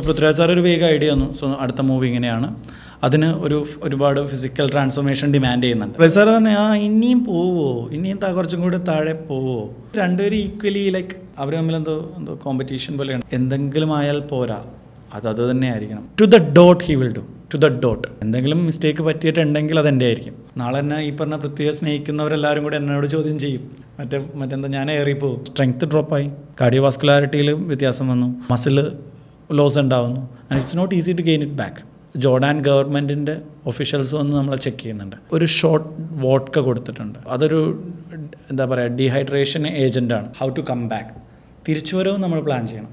Prithviraj sir ഒരു വേഗം idea തന്നു സോ അടുത്ത മൂവി ഇങ്ങനെയാണ് അതിന് ഒരു ഒരുപാട് ഫിസിക്കൽ ട്രാൻസ്ഫോർമേഷൻ ഡിമാൻഡ് ചെയ്യുന്നുണ്ട് പൃഥ്വി സാർ പറഞ്ഞു ആ ഇനിയും പോവോ ഇനിയും താ കുറച്ചും കൂടി താഴെ പോവോ രണ്ടുപേരും ഈക്വലി ലൈക്ക് അവർ തമ്മിൽ എന്തോ എന്തോ കോമ്പറ്റീഷൻ പോലെയാണ് എന്തെങ്കിലും ആയാൽ പോരാ അത് അത് തന്നെ ആയിരിക്കണം to the dot he will do to the dot എന്തെങ്കിലും മിസ്റ്റേക്ക് പറ്റിയിട്ടുണ്ടെങ്കിൽ അത് എൻ്റെ ആയിരിക്കും നാളെ തന്നെ ഈ പറഞ്ഞ പ്രത്യേക സ്നേഹിക്കുന്നവരെല്ലാവരും കൂടെ എന്നോട് ചോദ്യം ചെയ്യും മറ്റേ മറ്റെന്താ ഞാൻ ഏറിപ്പോവും സ്ട്രെങ്ത് ഡ്രോപ്പായി കാർഡിയോവാസ്കുലാരിറ്റിയിൽ വ്യത്യാസം വന്നു മസിൽ ലോസ് ഉണ്ടാവുന്നു and it's not easy to gain it back Jordan ഗവൺമെൻറ്റിൻ്റെ ഒഫീഷ്യൽസ് വന്ന് നമ്മളെ ചെക്ക് ചെയ്യുന്നുണ്ട് ഒരു ഷോർട്ട് വോട്ട്ക കൊടുത്തിട്ടുണ്ട് അതൊരു എന്താ പറയുക ഡീഹൈഡ്രേഷൻ ഏജൻ്റാണ് ഹൗ ടു കം ബാക്ക് തിരിച്ചുവരവും നമ്മൾ പ്ലാൻ ചെയ്യണം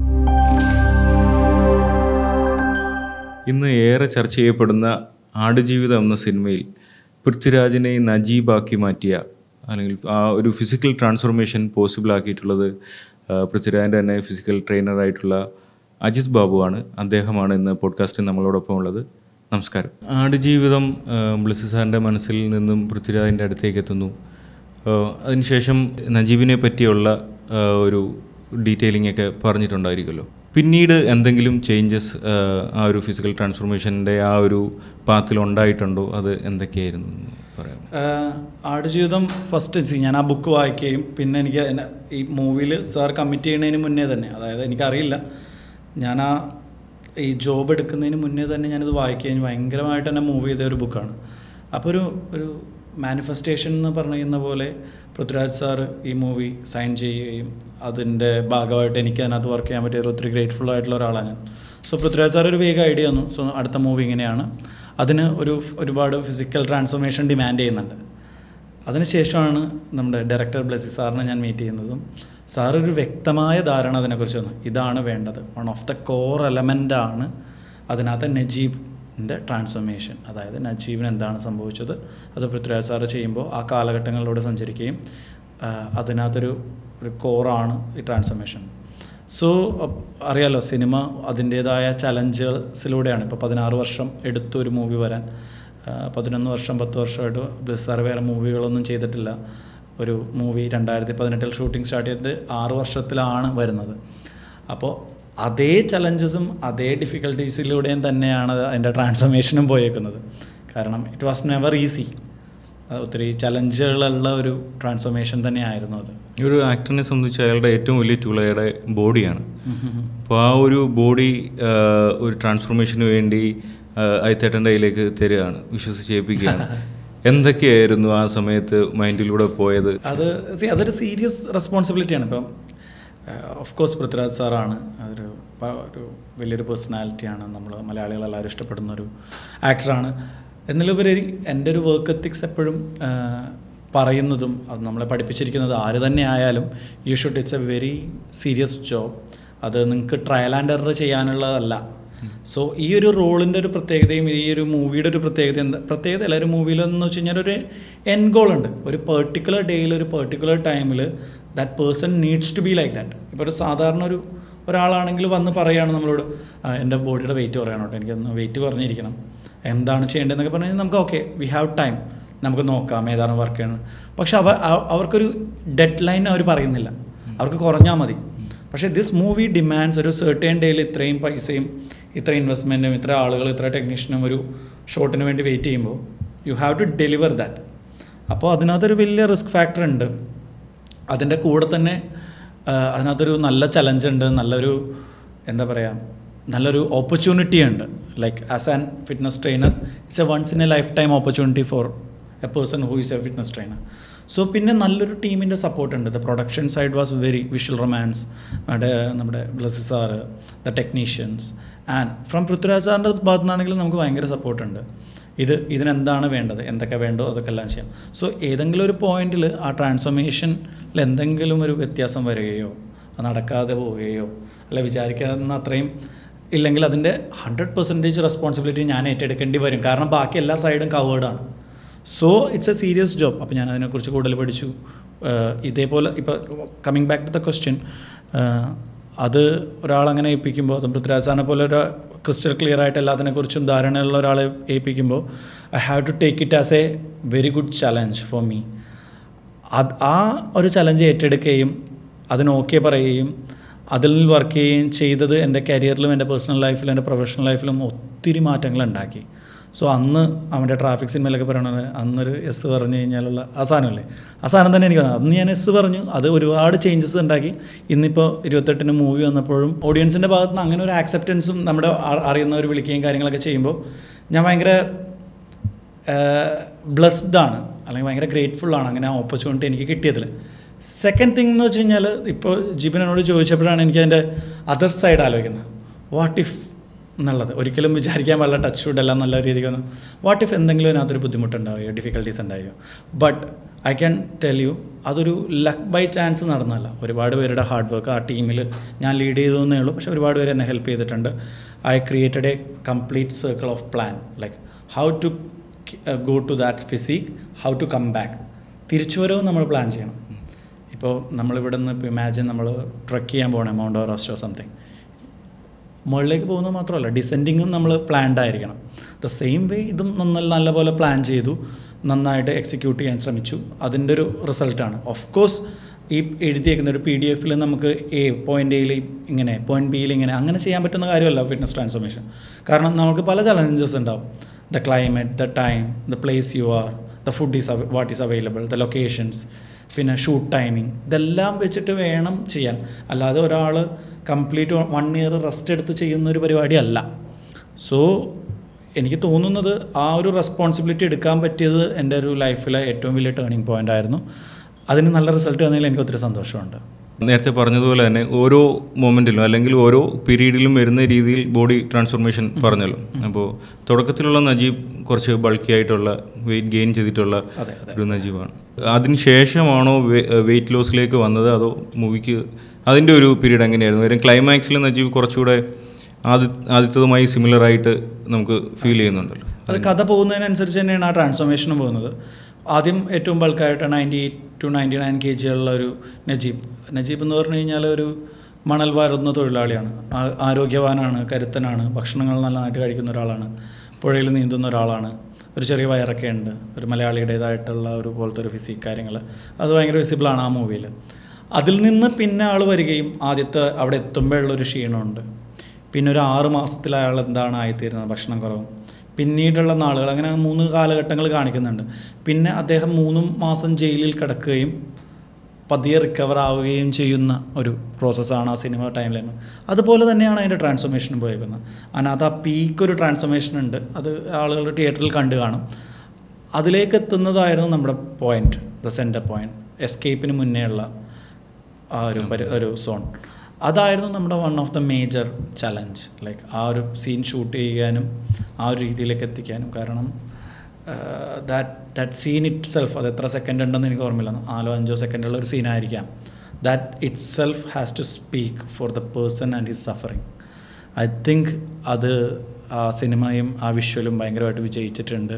ഇന്ന് ഏറെ ചർച്ച ചെയ്യപ്പെടുന്ന ആടുജീവിതം എന്ന സിനിമയിൽ പൃഥ്വിരാജിനെ നജീബാക്കി മാറ്റിയ അല്ലെങ്കിൽ ആ ഒരു ഫിസിക്കൽ ട്രാൻസ്ഫോർമേഷൻ പോസിബിൾ ആക്കിയിട്ടുള്ളത് ആ, പൃഥ്വിരാജിൻ്റെ തന്നെ ഫിസിക്കൽ ട്രെയിനറായിട്ടുള്ള അജിത് ബാബുവാണ് അദ്ദേഹമാണ് ഇന്ന് പോഡ്കാസ്റ്റിൽ നമ്മളോടൊപ്പം ഉള്ളത് നമസ്കാരം ആടുജീവിതം ആ, ബ്ലിസ് സാറിൻ്റെ മനസ്സിൽ നിന്നും പൃഥ്വിരാജിൻ്റെ അടുത്തേക്ക് എത്തുന്നു ആ, അതിനുശേഷം നജീബിനെ പറ്റിയുള്ള ആ, ഒരു ഡീറ്റെയിലിംഗ് ഒക്കെ പറഞ്ഞിട്ടുണ്ടായിരിക്കുമല്ലോ പിന്നീട് എന്തെങ്കിലും ചേഞ്ചസ് ആ ഒരു ഫിസിക്കൽ ട്രാൻസ്ഫോർമേഷൻ്റെ ആ ഒരു പാത്തിൽ ഉണ്ടായിട്ടുണ്ടോ അത് എന്തൊക്കെയായിരുന്നു എന്ന് പറയാം ആഹ് ആടുജീവിതം ഫസ്റ്റ് സി ഞാൻ ആ ബുക്ക് വായിക്കുകയും പിന്നെ എനിക്ക് എന്നെ ഈ മൂവിയിൽ സാർ കമ്മിറ്റ് ചെയ്യുന്നതിന് മുന്നേ തന്നെ അതായത് എനിക്കറിയില്ല ഞാൻ ആ ഈ ജോബ് എടുക്കുന്നതിന് മുന്നേ തന്നെ ഞാനിത് വായിക്കുകയും ഭയങ്കരമായിട്ട് തന്നെ മൂവ് ചെയ്ത ഒരു ബുക്കാണ് അപ്പോൾ ഒരു ഒരു മാനിഫെസ്റ്റേഷൻ എന്ന് പറയുന്ന പോലെ പൃഥ്വിരാജ് സാർ ഈ മൂവി സൈൻ ചെയ്യുകയും അതിൻ്റെ ഭാഗമായിട്ട് എനിക്ക് അതിനകത്ത് വർക്ക് ചെയ്യാൻ പറ്റിയ ഒത്തിരി ഗ്രേറ്റ്ഫുൾ ആയിട്ടുള്ള ഒരാളാണ് ഞാൻ സോ പൃഥ്വിരാജ് സാർ ഒരു വേഗം ഐഡിയ തന്നു സോ അടുത്ത മൂവി ഇങ്ങനെയാണ് അതിന് ഒരു ഒരുപാട് ഫിസിക്കൽ ട്രാൻസ്ഫോർമേഷൻ ഡിമാൻഡ് ചെയ്യുന്നുണ്ട് അതിനുശേഷമാണ് നമ്മുടെ ഡയറക്ടർ ബ്ലസ്സി സാറിനെ ഞാൻ മീറ്റ് ചെയ്യുന്നതും സാർ ഒരു വ്യക്തമായ ധാരണ അതിനെക്കുറിച്ച് തന്നു ഇതാണ് വേണ്ടത് വൺ ഓഫ് ദ കോർ എലമെൻ്റാണ് അതിനകത്ത് നജീബിൻ്റെ ട്രാൻസ്ഫോർമേഷൻ അതായത് നജീബിന് എന്താണ് സംഭവിച്ചത് അത് പൃഥ്വിരാജ് സാറ് ചെയ്യുമ്പോൾ ആ കാലഘട്ടങ്ങളിലൂടെ സഞ്ചരിക്കുകയും ആ, അതിനകത്തൊരു ഒരു കോറാണ് ഈ ട്രാൻസ്ഫോർമേഷൻ സോ അറിയാലോ സിനിമ അതിൻ്റേതായ ചലഞ്ചസിലൂടെയാണ് ഇപ്പോൾ പതിനാറ് വർഷം എടുത്തു ഒരു മൂവി വരാൻ ആ, പതിനൊന്ന് വർഷം പത്ത് വർഷമായിട്ട് ബ്ലിസ്സാർ വേറെ മൂവികളൊന്നും ചെയ്തിട്ടില്ല ഒരു മൂവി രണ്ടായിരത്തി പതിനെട്ടിൽ ഷൂട്ടിംഗ് സ്റ്റാർട്ട് ചെയ്തിട്ട് ആറ് വർഷത്തിലാണ് വരുന്നത് അപ്പോൾ അതേ ചലഞ്ചസും അതേ ഡിഫിക്കൽട്ടീസിലൂടെയും തന്നെയാണ് അതിൻ്റെ ട്രാൻസ്ഫോർമേഷനും പോയേക്കുന്നത് കാരണം ഇറ്റ് വാസ് നെവർ ഈസി ഒത്തിരി ചലഞ്ചുകളുള്ള ഒരു ട്രാൻസ്ഫോർമേഷൻ തന്നെയായിരുന്നു അത് ഈ ഒരു ആക്ടറിനെ സംബന്ധിച്ച് അയാളുടെ ഏറ്റവും വലിയ ടൂൾ അയാളുടെ ബോഡിയാണ് അപ്പോൾ ആ ഒരു ബോഡി ഒരു ട്രാൻസ്ഫോർമേഷന് വേണ്ടി അയത്തേട്ടൻ്റെ കയ്യിലേക്ക് തരികയാണ് വിശ്വസിച്ച് ഏൽപ്പിക്കുകയാണ് എന്തൊക്കെയായിരുന്നു ആ സമയത്ത് മൈൻഡിലൂടെ പോയത് അത് see, അതൊരു സീരിയസ് റെസ്പോൺസിബിലിറ്റിയാണ് ഇപ്പം ഓഫ് കോഴ്സ് പൃഥ്വിരാജ് സാറാണ് അതൊരു പ- ഒരു വലിയൊരു പേഴ്സണാലിറ്റിയാണ് നമ്മൾ മലയാളികൾ എല്ലാവരും ഇഷ്ടപ്പെടുന്ന ഒരു ആക്ടറാണ് എന്നിലുപരി എൻ്റെ ഒരു വർക്ക് എത്തിക്സ് എപ്പോഴും ആ, പറയുന്നതും അത് നമ്മളെ പഠിപ്പിച്ചിരിക്കുന്നത് ആര് തന്നെ ആയാലും you should it's a very serious job അത് നിങ്ങൾക്ക് ട്രയൽ ആൻഡ് എറർ ചെയ്യാനുള്ളതല്ല സോ ഈ ഒരു റോളിൻ്റെ ഒരു പ്രത്യേകതയും ഈ ഒരു മൂവിയുടെ ഒരു പ്രത്യേകത എന്താ പ്രത്യേകത അല്ല ഒരു മൂവിയിലെന്ന് വെച്ച് കഴിഞ്ഞാൽ ഒരു എൻ ഗോൾ ഉണ്ട് ഒരു പെർട്ടിക്കുലർ ഡേയിൽ ഒരു പെർട്ടിക്കുലർ ടൈമിൽ that person needs to be like that ഇപ്പോൾ ഒരു സാധാരണ ഒരു ഒരാളാണെങ്കിൽ വന്ന് പറയുകയാണ് നമ്മളോട് "ആ, എൻ്റെ ബോഡിയുടെ വെയിറ്റ് പറയണം കേട്ടോ എനിക്കൊന്ന് വെയിറ്റ് കുറഞ്ഞിരിക്കണം എന്താണ് ചെയ്യേണ്ടതെന്നൊക്കെ പറഞ്ഞു കഴിഞ്ഞാൽ നമുക്ക് ഓക്കെ വി ഹാവ് ടൈം നമുക്ക് നോക്കാം ഏതാണ് വർക്ക് ചെയ്യണം പക്ഷെ അവ അവ- അവർക്കൊരു ഡെഡ് ലൈൻ അവർ പറയുന്നില്ല അവർക്ക് കുറഞ്ഞാൽ മതി പക്ഷേ ദിസ് മൂവി ഡിമാൻഡ്സ് ഒരു സെർട്ടേൺ ഡേയിൽ ഇത്രയും പൈസയും ഇത്ര ഇൻവെസ്റ്റ്മെൻറ്റും ഇത്ര ആളുകൾ ഇത്ര ടെക്നീഷ്യനും ഒരു ഷോട്ടിന് വേണ്ടി വെയിറ്റ് ചെയ്യുമ്പോൾ you have to deliver that അപ്പോൾ അതിനകത്തൊരു വലിയ റിസ്ക് ഫാക്ടർ ഉണ്ട് അതിൻ്റെ കൂടെ തന്നെ ആ, അതിനകത്തൊരു നല്ല ചലഞ്ച് ഉണ്ട് നല്ലൊരു എന്താ പറയുക നല്ലൊരു ഓപ്പർച്യൂണിറ്റി ഉണ്ട് like as an fitness trainer it's a once in a life time opportunity for a person who is a fitness trainer so പിന്നെ നല്ലൊരു ടീമിൻ്റെ സപ്പോർട്ട് ഉണ്ട് the production side was very visual romance നമ്മുടെ നമ്മുടെ Blessy sir the technicians and from Prithviraj സാറിൻ്റെ ഭാഗത്തു നിന്നാണെങ്കിലും നമുക്ക് ഭയങ്കര സപ്പോർട്ടുണ്ട് ഇത് ഇതിനെന്താണ് വേണ്ടത് എന്തൊക്കെ വേണ്ടോ അതൊക്കെ എല്ലാം ചെയ്യാം സോ ഏതെങ്കിലും ഒരു പോയിന്റിൽ ആ ട്രാൻസ്ഫോർമേഷനിൽ എന്തെങ്കിലും ഒരു വ്യത്യാസം വരികയോ അത് നടക്കാതെ പോവുകയോ അല്ല വിചാരിക്കാവുന്ന അത്രയും ഇല്ലെങ്കിൽ അതിൻ്റെ ഹൺഡ്രഡ് പെർസെൻറ്റേജ് റെസ്പോൺസിബിലിറ്റി ഞാൻ ഏറ്റെടുക്കേണ്ടി വരും കാരണം ബാക്കി എല്ലാ സൈഡും കവേർഡാണ് so it's a serious job അപ്പോൾ ഞാൻ അതിനെക്കുറിച്ച് കൂടുതൽ പഠിച്ചു ആഹ് ഇതേപോലെ ഇപ്പോൾ coming back to the question അത് ഒരാളങ്ങനെ ഏൽപ്പിക്കുമ്പോൾ അതും പൃഥ്വിരാജ് സാറിനെ പോലെ ഒരു ക്രിസ്റ്റൽ ക്ലിയർ ആയിട്ട് എല്ലാത്തിനെക്കുറിച്ചും ധാരണയുള്ള ഒരാളെ ഏൽപ്പിക്കുമ്പോൾ I have to take it as a very good challenge for me അത് ആ ഒരു ചലഞ്ച് ഏറ്റെടുക്കുകയും അതിന് ഓക്കെ പറയുകയും അതിൽ വർക്ക് ചെയ്യുകയും ചെയ്തത് എൻ്റെ കരിയറിലും എൻ്റെ പേഴ്സണൽ ലൈഫിലും എൻ്റെ പ്രൊഫഷണൽ ലൈഫിലും ഒത്തിരി മാറ്റങ്ങൾ ഉണ്ടാക്കി സോ അന്ന് അവൻ്റെ ട്രാഫിക് സിനിമയിലൊക്കെ പറയണത് അന്നൊരു എസ് പറഞ്ഞു കഴിഞ്ഞാലുള്ള ആ സാധനമല്ലേ ആ സാധനം തന്നെ എനിക്ക് തോന്നുന്നു. അന്ന് ഞാൻ എസ് പറഞ്ഞു അത് ഒരുപാട് ചേഞ്ചസ് ഉണ്ടാക്കി ഇന്നിപ്പോൾ ഇരുപത്തെട്ടിന് മൂവി വന്നപ്പോഴും ഓഡിയൻസിൻ്റെ ഭാഗത്ത് നിന്ന് അങ്ങനെ ഒരു ആക്സെപ്റ്റൻസും നമ്മുടെ അ- അറിയുന്നവർ വിളിക്കുകയും കാര്യങ്ങളൊക്കെ ചെയ്യുമ്പോൾ ഞാൻ ഭയങ്കര ബ്ലെസ്ഡ് ആണ് അല്ലെങ്കിൽ ഭയങ്കര ഗ്രേറ്റ്ഫുൾ ആണ് അങ്ങനെ ആ ഓപ്പർച്യൂണിറ്റി എനിക്ക് കിട്ടിയതിൽ സെക്കൻഡ് തിങ് എന്ന് വെച്ച് കഴിഞ്ഞാൽ ഇപ്പോൾ ജിബിൻ എന്നോട് ചോദിച്ചപ്പോഴാണ് എനിക്ക് അതിൻ്റെ അതർ സൈഡ് ആലോചിക്കുന്നത് വാട്ട് ഇഫ് എന്നുള്ളത് ഒരിക്കലും വിചാരിക്കാൻ പാടില്ല ടച്ച് വുഡ് എല്ലാം നല്ല രീതിക്ക് വന്നു വാട്ട് ഇഫ് എന്തെങ്കിലും അതിനകത്തൊരു ബുദ്ധിമുട്ടുണ്ടാവുകയോ ഡിഫിക്കൽട്ടീസ് ഉണ്ടാവുകയോ but I can tell you അതൊരു ലക്ക് ബൈ ചാൻസ് നടന്നല്ല ഒരുപാട് പേരുടെ ഹാർഡ് വർക്ക് ആ ടീമിൽ ഞാൻ ലീഡ് ചെയ്തു എന്നേ ഉള്ളൂ പക്ഷേ ഒരുപാട് പേര് എന്നെ ഹെൽപ്പ് ചെയ്തിട്ടുണ്ട് I created a complete circle of plan like how to go to that physique how to come back തിരിച്ചുവരവും നമ്മൾ പ്ലാൻ ചെയ്യണം ഇപ്പോൾ നമ്മളിവിടെ നിന്ന് ഇപ്പോൾ ഇമാജിൻ നമ്മൾ ട്രക്ക് ചെയ്യാൻ പോകണം മൗണ്ട് എവറസ്റ്റോ സംതിങ് മുകളിലേക്ക് പോകുന്നത് മാത്രമല്ല ഡിസെൻഡിങ്ങും നമ്മൾ പ്ലാൻഡ് ആയിരിക്കണം ദ സെയിം വേ ഇതും നന്ന നല്ലപോലെ പ്ലാൻ ചെയ്തു നന്നായിട്ട് എക്സിക്യൂട്ട് ചെയ്യാൻ ശ്രമിച്ചു അതിൻ്റെ ഒരു റിസൾട്ടാണ് ഓഫ് കോഴ്സ് ഈ എഴുതിയേക്കുന്ന ഒരു പി ഡി എഫിൽ നമുക്ക് എ പോയിൻ്റ് എയിൽ ഇങ്ങനെ പോയിൻറ്റ് ബിയിൽ ഇങ്ങനെ അങ്ങനെ ചെയ്യാൻ പറ്റുന്ന കാര്യമല്ല ഫിറ്റ്നസ് ട്രാൻസ്ഫോർമേഷൻ കാരണം നമുക്ക് പല ചലഞ്ചസ് ഉണ്ടാവും the climate the time the place you are the food is what is available the locations പിന്നെ ഷൂട്ട് ടൈമിങ് ഇതെല്ലാം വെച്ചിട്ട് വേണം ചെയ്യാൻ അല്ലാതെ ഒരാൾ കംപ്ലീറ്റ് വൺ ഇയർ റെസ്റ്റ് എടുത്ത് ചെയ്യുന്ന ഒരു പരിപാടിയല്ല സോ എനിക്ക് തോന്നുന്നത് ആ ഒരു റെസ്പോൺസിബിലിറ്റി എടുക്കാൻ പറ്റിയത് എൻ്റെ ഒരു ലൈഫിലെ ഏറ്റവും വലിയ ടേണിംഗ് പോയിൻ്റ് ആയിരുന്നു അതിന് നല്ല റിസൾട്ട് വന്നതിൽ എനിക്ക് ഒത്തിരി സന്തോഷമുണ്ട് നേരത്തെ പറഞ്ഞതുപോലെ തന്നെ ഓരോ മൊമെൻറ്റിലും അല്ലെങ്കിൽ ഓരോ പീരീഡിലും വരുന്ന രീതിയിൽ ബോഡി ട്രാൻസ്ഫോർമേഷൻ പറഞ്ഞല്ലോ അപ്പോൾ തുടക്കത്തിലുള്ള നജീബ് കുറച്ച് ബൾക്കി ആയിട്ടുള്ള വെയിറ്റ് ഗെയിൻ ചെയ്തിട്ടുള്ള അതെ അതെ ഒരു നജീബാണ് അതിന് ശേഷമാണോ വെയിറ്റ് ലോസിലേക്ക് വന്നത് അതോ മൂവിക്ക് അതിൻ്റെ ഒരു പീരീഡ് എങ്ങനെയായിരുന്നു കാര്യം ക്ലൈമാക്സിൽ നജീബ് കുറച്ചുകൂടെ ആദ്യ ആദ്യത്തതുമായി സിമിലർ ആയിട്ട് നമുക്ക് ഫീൽ ചെയ്യുന്നുണ്ടല്ലോ അത് കഥ പോകുന്നതിനനുസരിച്ച് തന്നെയാണ് ആ ട്രാൻസ്ഫോർമേഷനും പോകുന്നത് ആദ്യം ഏറ്റവും ബൾക്കായിട്ട് ninety eight to ninety nine K G ഉള്ള ഒരു നജീബ് നജീബ് എന്ന് പറഞ്ഞു കഴിഞ്ഞാൽ ഒരു മണൽ വാരുന്ന തൊഴിലാളിയാണ് ആ- ആരോഗ്യവാനാണ് കരുത്തനാണ് ഭക്ഷണങ്ങൾ നല്ലതായിട്ട് കഴിക്കുന്ന ഒരാളാണ് പുഴയിൽ നീന്തുന്ന ഒരാളാണ് ഒരു ചെറിയ വയറൊക്കെ ഉണ്ട് ഒരു മലയാളിയുടേതായിട്ടുള്ള ഒരു പോലത്തെ ഒരു ഫിസിക് കാര്യങ്ങൾ അത് ഭയങ്കര വിസിബിളാണ് ആ മൂവിയിൽ അതിൽ നിന്ന് പിന്നെ ആൾ വരികയും ആദ്യത്തെ അവിടെ എത്തുമ്പോഴുള്ളൊരു ക്ഷീണമുണ്ട് പിന്നെ ഒരു ആറ് മാസത്തിൽ അയാൾ എന്താണ് ആയിത്തീരുന്നത് ഭക്ഷണം കുറവും പിന്നീടുള്ള നാളുകൾ അങ്ങനെ മൂന്ന് കാലഘട്ടങ്ങൾ കാണിക്കുന്നുണ്ട് പിന്നെ അദ്ദേഹം മൂന്ന് മാസം ജയിലിൽ കിടക്കുകയും പതിയെ റിക്കവർ ആവുകയും ചെയ്യുന്ന ഒരു പ്രോസസ്സാണ് ആ സിനിമ ടൈമിൽ അതുപോലെ തന്നെയാണ് അതിൻ്റെ ട്രാൻസ്ഫോർമേഷനും പോയേക്കുന്നത് അതിനകത്ത് ആ പീക്ക് ഒരു ട്രാൻസ്ഫോർമേഷൻ ഉണ്ട് അത് ആളുകൾ തിയേറ്ററിൽ കണ്ടു കാണും അതിലേക്ക് എത്തുന്നതായിരുന്നു നമ്മുടെ പോയിന്റ് ദ സെൻറ്റർ പോയിന്റ് എസ്കേപ്പിന് മുന്നേ ഉള്ള ആ ഒരു പരി- ഒരു സോൺ അതായിരുന്നു നമ്മുടെ one of the major challenge like ആ ഒരു സീൻ ഷൂട്ട് ചെയ്യാനും ആ ഒരു രീതിയിലേക്ക് എത്തിക്കാനും കാരണം that that scene itself അത് എത്ര സെക്കൻഡ് ഉണ്ടെന്ന് എനിക്ക് ഓർമ്മയില്ല നാലോ അഞ്ചോ സെക്കൻഡുള്ള ഒരു സീനായിരിക്കാം that itself has to speak for the person and his suffering I think അത് ആ സിനിമയും ആ വിഷ്വലും ഭയങ്കരമായിട്ട് വിജയിച്ചിട്ടുണ്ട്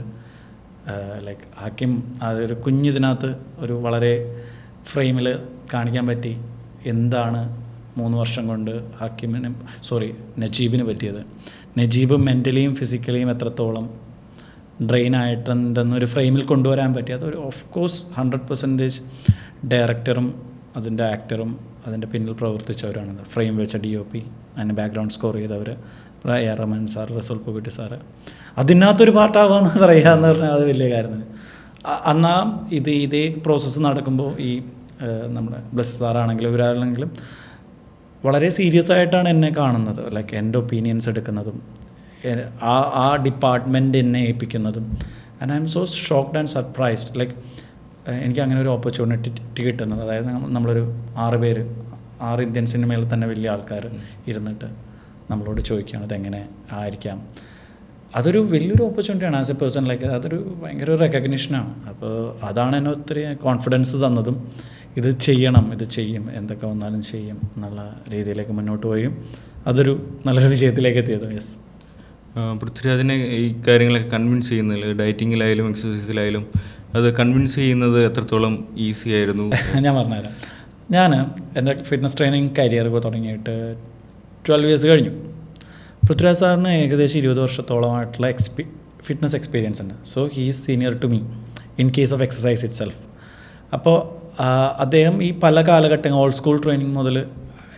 ലൈക്ക് ഹാക്കിം അതൊരു കുഞ്ഞിതിനകത്ത് ഒരു വളരെ ഫ്രെയിമിൽ കാണിക്കാൻ പറ്റി എന്താണ് മൂന്ന് വർഷം കൊണ്ട് ഹക്കിമിന് സോറി നജീബിന് പറ്റിയത് നജീബ് മെൻ്റലിയും ഫിസിക്കലിയും എത്രത്തോളം ഡ്രെയിൻ ആയിട്ടുണ്ടെന്നൊരു ഫ്രെയിമിൽ കൊണ്ടുവരാൻ പറ്റി അതൊരു ഓഫ് കോഴ്സ് ഹൺഡ്രഡ് പെർസെൻറ്റേജ് ഡയറക്ടറും അതിൻ്റെ ആക്ടറും അതിൻ്റെ പിന്നിൽ പ്രവർത്തിച്ചവരാണ് ഫ്രെയിം വെച്ച ഡി ഒ പി അതിന് ബാക്ക്ഗ്രൗണ്ട് സ്കോർ ചെയ്തവർ A R Rahman sir Resul Pookutty sir അതിനകത്തൊരു പാർട്ടാവാന്ന് പറയുക എന്ന് പറഞ്ഞാൽ അത് വലിയ കാര്യം തന്നെ അ- അന്നാ ഇത് ഇതേ പ്രോസസ്സ് നടക്കുമ്പോൾ ഈ ഏഹ്, നമ്മുടെ ബ്ലസ് സാറാണെങ്കിലും ഇവരാണെങ്കിലും വളരെ സീരിയസ് ആയിട്ടാണ് എന്നെ കാണുന്നത് ലൈക്ക് എൻ്റെ ഒപ്പീനിയൻസ് എടുക്കുന്നതും എ- ആ ആ ഡിപ്പാർട്ട്മെൻറ്റ് എന്നെ ഏൽപ്പിക്കുന്നതും and I'm so shocked and surprised like എനിക്ക് അങ്ങനെ ഒരു ഓപ്പർച്യൂണിറ്റി കിട്ടുന്നത് അതായത് നമ്മ- നമ്മളൊരു ആറ് പേര് ആറ് ഇന്ത്യൻ സിനിമയിൽ തന്നെ വലിയ ആൾക്കാർ ഇരുന്നിട്ട് നമ്മളോട് ചോദിക്കുകയാണ് ഇതെങ്ങനെ ആയിരിക്കാം അതൊരു വലിയൊരു ഓപ്പർച്യൂണിറ്റിയാണ് ആസ് എ പേഴ്സൺ ലൈക്ക് അതൊരു ഭയങ്കര ഒരു റെക്കഗ്നിഷനാണ് അപ്പോൾ അതാണ് എന്നെ ഒത്തിരി കോൺഫിഡൻസ് തന്നതും ഇത് ചെയ്യണം ഇത് ചെയ്യും എന്തൊക്കെ വന്നാലും ചെയ്യും എന്നുള്ള രീതിയിലേക്ക് മുന്നോട്ട് പോയും അതൊരു നല്ലൊരു വിജയത്തിലേക്ക് എത്തിയത് യെസ് ആ, പൃഥ്വിരാജിനെ ഈ കാര്യങ്ങളൊക്കെ കൺവിൻസ് ചെയ്യുന്നതിൽ ഡയറ്റിങ്ങിലായാലും എക്സസൈസിലായാലും അത് കൺവിൻസ് ചെയ്യുന്നത് എത്രത്തോളം ഈസി ആയിരുന്നു ഞാൻ പറഞ്ഞുതരാം ഞാൻ എൻ്റെ ഫിറ്റ്നസ് ട്രെയിനിങ് കരിയർ ഇപ്പോൾ തുടങ്ങിയിട്ട് ട്വൽവ് ഇയേഴ്സ് കഴിഞ്ഞു പൃഥ്വിരാജ് സാറിന് ഏകദേശം ഇരുപത് വർഷത്തോളമായിട്ടുള്ള എക്സ്പി ഫിറ്റ്നസ് എക്സ്പീരിയൻസ് ഉണ്ട് so he is senior to me in case of exercise itself അപ്പോൾ അദ്ദേഹം ഈ പല കാലഘട്ടങ്ങൾ ഓൾഡ് സ്കൂൾ ട്രെയിനിങ് മുതൽ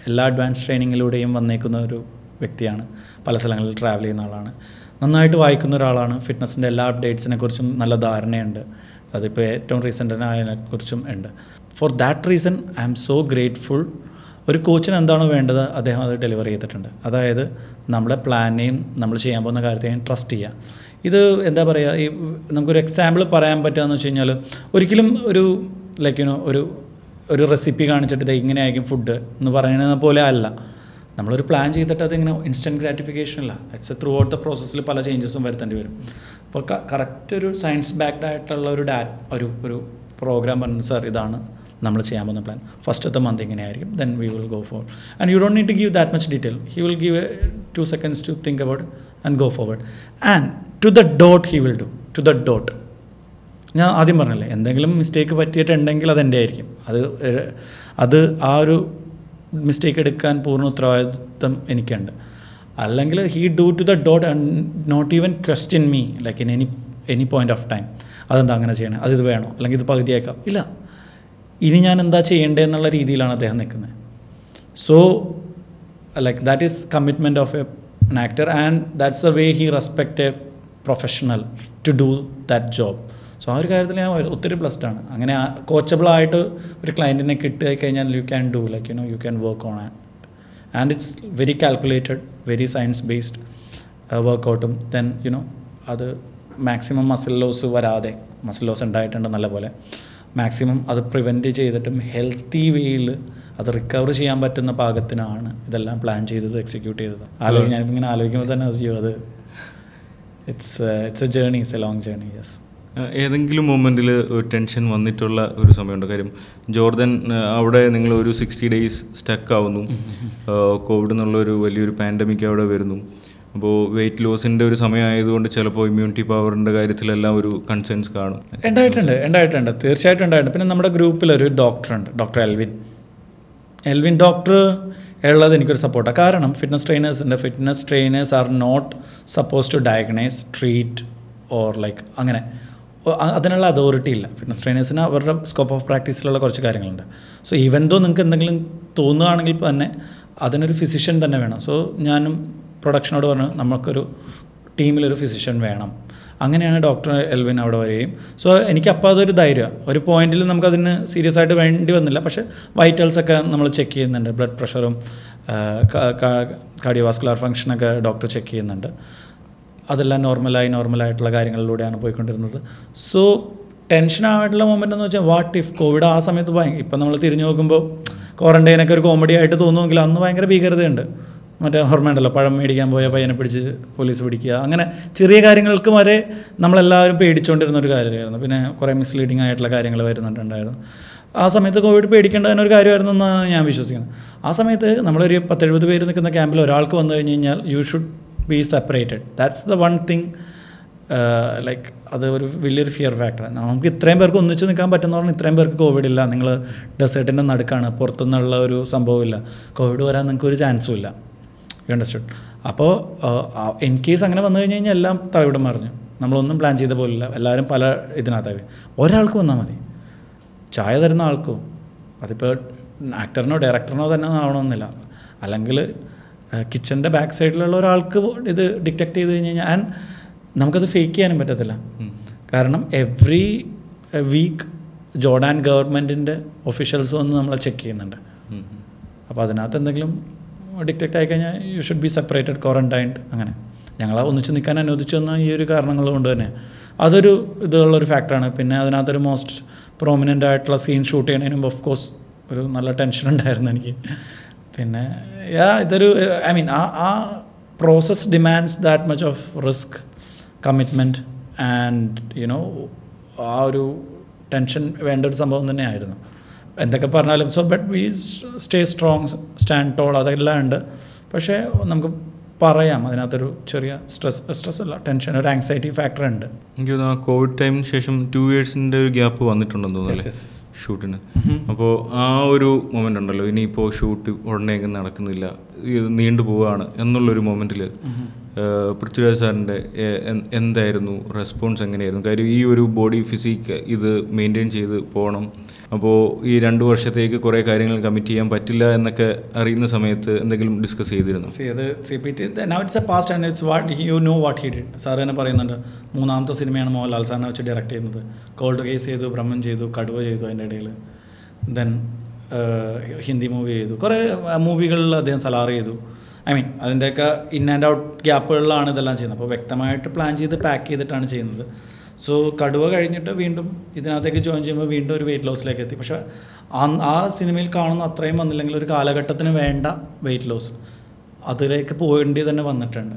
എല്ലാ അഡ്വാൻസ് ട്രെയിനിങ്ങിലൂടെയും വന്നേക്കുന്ന ഒരു വ്യക്തിയാണ് പല സ്ഥലങ്ങളിൽ ട്രാവൽ ചെയ്യുന്ന ആളാണ് നന്നായിട്ട് വായിക്കുന്ന ഒരാളാണ് ഫിറ്റ്നസിൻ്റെ എല്ലാ അപ്ഡേറ്റ്സിനെ കുറിച്ചും നല്ല ധാരണയുണ്ട് അതിപ്പോൾ ഏറ്റവും റീസെൻ്റ് ആയതിനെക്കുറിച്ചും ഉണ്ട് for that reason I am so grateful ഒരു കോച്ചിന് എന്താണോ വേണ്ടത് അദ്ദേഹം അത് ഡെലിവർ ചെയ്തിട്ടുണ്ട് അതായത് നമ്മുടെ പ്ലാനെയും നമ്മൾ ചെയ്യാൻ പോകുന്ന കാര്യത്തെയും ട്രസ്റ്റ് ചെയ്യുക ഇത് എന്താ പറയുക ഈ നമുക്കൊരു എക്സാമ്പിൾ പറയാൻ പറ്റുകയെന്ന് വെച്ച് കഴിഞ്ഞാൽ ഒരിക്കലും ഒരു ലൈക്ക് യുനോ ഒരു ഒരു റെസിപ്പി കാണിച്ചിട്ട് ഇത് ഇങ്ങനെ ആയിരിക്കും ഫുഡ് എന്ന് പറയുന്നത് പോലെ അല്ല നമ്മളൊരു പ്ലാൻ ചെയ്തിട്ട് അതിങ്ങനെ ഇൻസ്റ്റൻറ്റ് ഗ്രാറ്റിഫിക്കേഷൻ അല്ല ഇറ്റ്സ് ത്രൂ ഔട്ട് ദ പ്രോസസ്സിൽ പല ചേഞ്ചസും വരുത്തേണ്ടി വരും അപ്പോൾ കറക്റ്റ് ഒരു സയൻസ് ബാക്ക്ഡ് ആയിട്ടുള്ള ഒരു ഡാ ഒരു ഒരു പ്രോഗ്രാം പറഞ്ഞു സാർ ഇതാണ് നമ്മൾ ചെയ്യാൻ പോകുന്ന പ്ലാൻ ഫസ്റ്റത്തെ മന്ത് ഇങ്ങനെയായിരിക്കും then we will go for and you don't need to give that much detail he will give two seconds to think about and go forward and to the dot he will do to the dot ഞാൻ ആദ്യം പറഞ്ഞല്ലേ എന്തെങ്കിലും mistake പറ്റിയിട്ടുണ്ടെങ്കിൽ അതെൻ്റെ ആയിരിക്കും അത് ഏഹ്, അത് ആ ഒരു മിസ്റ്റേക്ക് എടുക്കാൻ പൂർണ്ണ ഉത്തരവാദിത്വം എനിക്കുണ്ട് അല്ലെങ്കിൽ he do to the dot not even question me like in any any point of time അതെന്താ അങ്ങനെ ചെയ്യണേ അത് ഇത് വേണോ അല്ലെങ്കിൽ ഇത് പകുതിയേക്കാം ഇല്ല ഇനി ഞാൻ എന്താ ചെയ്യേണ്ടത് എന്നുള്ള രീതിയിലാണ് അദ്ദേഹം നിൽക്കുന്നത് so like that is commitment of a an actor and that's the way he respect a professional to do that job so ആ ഒരു കാര്യത്തിൽ ഞാൻ ഒത്തിരി ബ്ലസ്ഡ് ആണ് അങ്ങനെ കോച്ചബിളായിട്ട് ഒരു ക്ലയൻറ്റിനെ കിട്ടി കഴിഞ്ഞാൽ you can do like you know you can work on and it's very calculated very science based വർക്കൗട്ടും ദെൻ യുനോ അത് മാക്സിമം മസിൽ ലോസ് വരാതെ മസിൽ ലോസ് ഉണ്ടായിട്ടുണ്ട് നല്ല പോലെ മാക്സിമം അത് പ്രിവെൻറ്റ് ചെയ്തിട്ടും ഹെൽത്തി വേയിൽ അത് റിക്കവർ ചെയ്യാൻ പറ്റുന്ന പാകത്തിനാണ് ഇതെല്ലാം പ്ലാൻ ചെയ്തത് എക്സിക്യൂട്ട് ചെയ്തത് ആലോചിക്കും ഞാനിപ്പോൾ ഇങ്ങനെ ആലോചിക്കുമ്പോൾ തന്നെ അത് ചെയ്യും അത് it's it's a journey it's a long journey yes ഏഹ് ഏതെങ്കിലും മൊമെൻറ്റിൽ ഒരു ടെൻഷൻ വന്നിട്ടുള്ള ഒരു സമയമുണ്ട് കാര്യം ജോർദൻ ഏഹ് അവിടെ നിങ്ങൾ ഒരു സിക്സ്റ്റി ഡേയ്സ് സ്റ്റക്ക് ആവുന്നു കോവിഡ് എന്നുള്ള ഒരു വലിയൊരു പാൻഡമിക് അവിടെ വരുന്നു അപ്പോൾ വെയിറ്റ് ലോസിൻ്റെ ഒരു സമയമായതുകൊണ്ട് ചിലപ്പോൾ ഇമ്മ്യൂണിറ്റി പവറിൻ്റെ കാര്യത്തിലെല്ലാം ഒരു കൺസേൺസ് കാണും ഉണ്ടായിട്ടുണ്ട് ഉണ്ടായിട്ടുണ്ട് തീർച്ചയായിട്ടും ഉണ്ടായിട്ടുണ്ട് പിന്നെ നമ്മുടെ ഗ്രൂപ്പിലൊരു ഡോക്ടറുണ്ട് ഡോക്ടർ എൽവിൻ എൽവിൻ ഡോക്ടർ ഉള്ളത് എനിക്കൊരു സപ്പോർട്ടാണ് കാരണം ഫിറ്റ്നസ് ട്രെയിനേഴ്സിൻ്റെ fitness trainers are not suppose to diagnose treat or like അങ്ങനെ ഒ- അ- അതിനുള്ള അതോറിറ്റി ഇല്ല ഫിറ്റ്നസ് ട്രെയിനേഴ്സിന് അവരുടെ സ്കോപ്പ് ഓഫ് പ്രാക്ടീസിലുള്ള കുറച്ച് കാര്യങ്ങളുണ്ട് സോ ഈവൻ ദോ നിങ്ങൾക്ക് എന്തെങ്കിലും തോന്നുകയാണെങ്കിൽ തന്നെ അതിനൊരു ഫിസിഷ്യൻ തന്നെ വേണം സോ ഞാനും പ്രൊഡക്ഷനോട് പറഞ്ഞു നമുക്കൊരു ടീമിലൊരു ഫിസിഷ്യൻ വേണം അങ്ങനെയാണ് ഡോക്ടർ എൽവിൻ അവിടെ വരികയും സോ എനിക്ക് അപ്പോൾ അതൊരു ധൈര്യമാണ് ഒരു പോയിന്റിൽ നമുക്കതിന് സീരിയസ് ആയിട്ട് വേണ്ടി വന്നില്ല പക്ഷേ വൈറ്റൽസ് ഒക്കെ നമ്മൾ ചെക്ക് ചെയ്യുന്നുണ്ട് ബ്ലഡ് പ്രഷറും കാർഡിയോവാസ്കുലർ ഫങ്ഷനൊക്കെ ഡോക്ടർ ചെക്ക് ചെയ്യുന്നുണ്ട് അതെല്ലാം നോർമലായി നോർമലായിട്ടുള്ള കാര്യങ്ങളിലൂടെയാണ് പോയിക്കൊണ്ടിരുന്നത് സോ ടെൻഷനായിട്ടുള്ള മൊമെൻ്റ് എന്ന് വെച്ചാൽ വാട്ട് ഇഫ് കോവിഡ് ആ സമയത്ത് ഭയങ്കര ഇപ്പം നമ്മൾ തിരിഞ്ഞു നോക്കുമ്പോൾ ക്വാറൻറ്റൈനൊക്കെ ഒരു കോമഡി ആയിട്ട് തോന്നുമെങ്കിൽ അന്ന് ഭയങ്കര ഭീകരതയുണ്ട് മറ്റേ ഓർമ്മയുണ്ടല്ലോ പഴം മേടിക്കാൻ പോയ പയ്യനെ പിടിച്ച് പോലീസ് പിടിക്കുക അങ്ങനെ ചെറിയ കാര്യങ്ങൾക്ക് വരെ നമ്മളെല്ലാവരും പേടിച്ചുകൊണ്ടിരുന്ന ഒരു കാര്യമായിരുന്നു പിന്നെ കുറേ മിസ്ലീഡിങ് ആയിട്ടുള്ള കാര്യങ്ങൾ വരുന്നുണ്ടായിരുന്നു ആ സമയത്ത് കോവിഡ് പേടിക്കേണ്ടതിന് ഒരു കാര്യമായിരുന്നു എന്നാണ് ഞാൻ വിശ്വസിക്കുന്നത് ആ സമയത്ത് നമ്മളൊരു പത്തെഴുപത് പേര് നിൽക്കുന്ന ക്യാമ്പിൽ ഒരാൾക്ക് വന്നു കഴിഞ്ഞ് കഴിഞ്ഞാൽ you should be separated that's the one thing like അത് ഒരു വലിയൊരു ഫിയർ ഫാക്ടറാണ് നമുക്ക് ഇത്രയും പേർക്ക് ഒന്നിച്ച് നിൽക്കാൻ പറ്റുന്ന പറഞ്ഞാൽ ഇത്രയും പേർക്ക് കോവിഡ് ഇല്ല നിങ്ങൾ ഡെസേർട്ടിൻ്റെ നടുക്കാണ് പുറത്തുനിന്നുള്ള ഒരു സംഭവമില്ല കോവിഡ് വരാൻ നിങ്ങൾക്ക് ഒരു ചാൻസും ഇല്ല യു അണ്ടർസ്റ്റുഡ് അപ്പോൾ ഇൻ കേസ് അങ്ങനെ വന്നു കഴിഞ്ഞ് കഴിഞ്ഞാൽ എല്ലാം തവിടം മറിഞ്ഞു നമ്മളൊന്നും പ്ലാൻ ചെയ്ത പോലില്ല എല്ലാവരും പല ഇതിനകത്തായി ഒരാൾക്ക് വന്നാൽ മതി ചായ തരുന്ന ആൾക്കോ അതിപ്പോൾ ആക്ടറിനോ ഡയറക്ടറിനോ തന്നെ ആവണമെന്നില്ല അല്ലെങ്കിൽ കിച്ചൻ്റെ ബാക്ക് സൈഡിലുള്ള ഒരാൾക്ക് ഇത് ഡിറ്റക്ട് ചെയ്ത് കഴിഞ്ഞ് കഴിഞ്ഞാൽ ആൻഡ് നമുക്കത് ഫേക്ക് ചെയ്യാനും പറ്റത്തില്ല കാരണം എവ്രി വീക്ക് ജോർഡാൻ ഗവൺമെൻറ്റിൻ്റെ ഒഫീഷ്യൽസ് വന്ന് നമ്മളെ ചെക്ക് ചെയ്യുന്നുണ്ട് അപ്പോൾ അതിനകത്ത് എന്തെങ്കിലും ഡിറ്റക്റ്റ് ആയിക്കഴിഞ്ഞാൽ you should be separated quarantined അങ്ങനെ ഞങ്ങളെ ഒന്നിച്ച് നിൽക്കാൻ അനുവദിച്ചു തന്ന ഈ ഒരു കാരണങ്ങൾ കൊണ്ട് തന്നെ അതൊരു ഇതുള്ളൊരു ഫാക്ടറാണ് പിന്നെ അതിനകത്തൊരു മോസ്റ്റ് പ്രോമിനൻ്റ് ആയിട്ടുള്ള സീൻ ഷൂട്ട് ചെയ്യണതിന് മുമ്പ് ഓഫ് കോഴ്സ് ഒരു നല്ല ടെൻഷൻ ഉണ്ടായിരുന്നു എനിക്ക് പിന്നെ യാ ഇതൊരു ഐ മീൻ ആ ആ process demands that much of risk commitment and you know ആ ഒരു ടെൻഷൻ വേണ്ട ഒരു സംഭവം തന്നെയായിരുന്നു എന്തൊക്കെ പറഞ്ഞാലും സോ ബട്ട് വി സ്റ്റേ സ്ട്രോങ് സ്റ്റാൻഡ് ടോൾ അതെല്ലാം ഉണ്ട് പക്ഷേ നമുക്ക് പറയാം അതിനകത്തൊരു ചെറിയ സ്ട്രെസ് സ്ട്രെസ് അല്ല ടെൻഷൻ ഒരു ആങ്സൈറ്റി ഫാക്ടർ ഉണ്ട് എനിക്ക് തോന്നുന്നു ആ കോവിഡ് ടൈമിന് ശേഷം ടു ഇയേഴ്സിൻ്റെ ഒരു ഗ്യാപ്പ് വന്നിട്ടുണ്ടെന്ന് തോന്നുന്നു Yes, അല്ലേ? yes, yes. ഷൂട്ടിന് അപ്പോൾ ആ ഒരു മൊമെൻ്റ് ഉണ്ടല്ലോ ഇനിയിപ്പോൾ ഷൂട്ട് ഉടനെ അങ്ങ് നടക്കുന്നില്ല ഇത് നീണ്ടു പോവുകയാണ് എന്നുള്ളൊരു മൊമെൻറ്റിൽ ഏഹ് പൃഥ്വിരാജ് സാറിൻ്റെ എ- എൻ- എന്തായിരുന്നു റെസ്പോൺസ് എങ്ങനെയായിരുന്നു കാര്യം ഈ ഒരു ബോഡി ഫിസിക് ഇത് മെയിൻറ്റെയിൻ ചെയ്ത് പോകണം അപ്പോൾ ഈ രണ്ട് വർഷത്തേക്ക് കുറേ കാര്യങ്ങൾ കമ്മിറ്റ് ചെയ്യാൻ പറ്റില്ല എന്നൊക്കെ അറിയുന്ന സമയത്ത് എന്തെങ്കിലും ഡിസ്കസ് ചെയ്തിരുന്നു സി അത് C P T now it's a past and it's what you know what he did sir തന്നെ പറയുന്നുണ്ട് മൂന്നാമത്തെ സിനിമയാണ് മോഹൻലാൽ സാറിനെ വെച്ച് ഡയറക്റ്റ് ചെയ്യുന്നത് കോൾഡ് കേസ് ചെയ്തു ബ്രഹ്മൻ ചെയ്തു കടുവ ചെയ്തു അതിൻ്റെ ഇടയിൽ ദെൻ ഹിന്ദി മൂവി ചെയ്തു കുറേ മൂവികളിൽ അദ്ദേഹം സലാർ ചെയ്തു ഐ മീൻ അതിൻ്റെയൊക്കെ ഇൻ ആൻഡ് ഔട്ട് ഗ്യാപ്പുകളിലാണ് ഇതെല്ലാം ചെയ്യുന്നത് അപ്പോൾ വ്യക്തമായിട്ട് പ്ലാൻ ചെയ്ത് പാക്ക് ചെയ്തിട്ടാണ് ചെയ്യുന്നത് സോ കടുവ കഴിഞ്ഞിട്ട് വീണ്ടും ഇതിനകത്തേക്ക് ജോയിൻ ചെയ്യുമ്പോൾ വീണ്ടും ഒരു വെയിറ്റ് ലോസിലേക്ക് എത്തി പക്ഷേ ആ ആ സിനിമയിൽ കാണുന്ന അത്രയും വന്നില്ലെങ്കിൽ ഒരു കാലഘട്ടത്തിന് വേണ്ട വെയിറ്റ് ലോസ് അതിലേക്ക് പോകേണ്ടി തന്നെ വന്നിട്ടുണ്ട്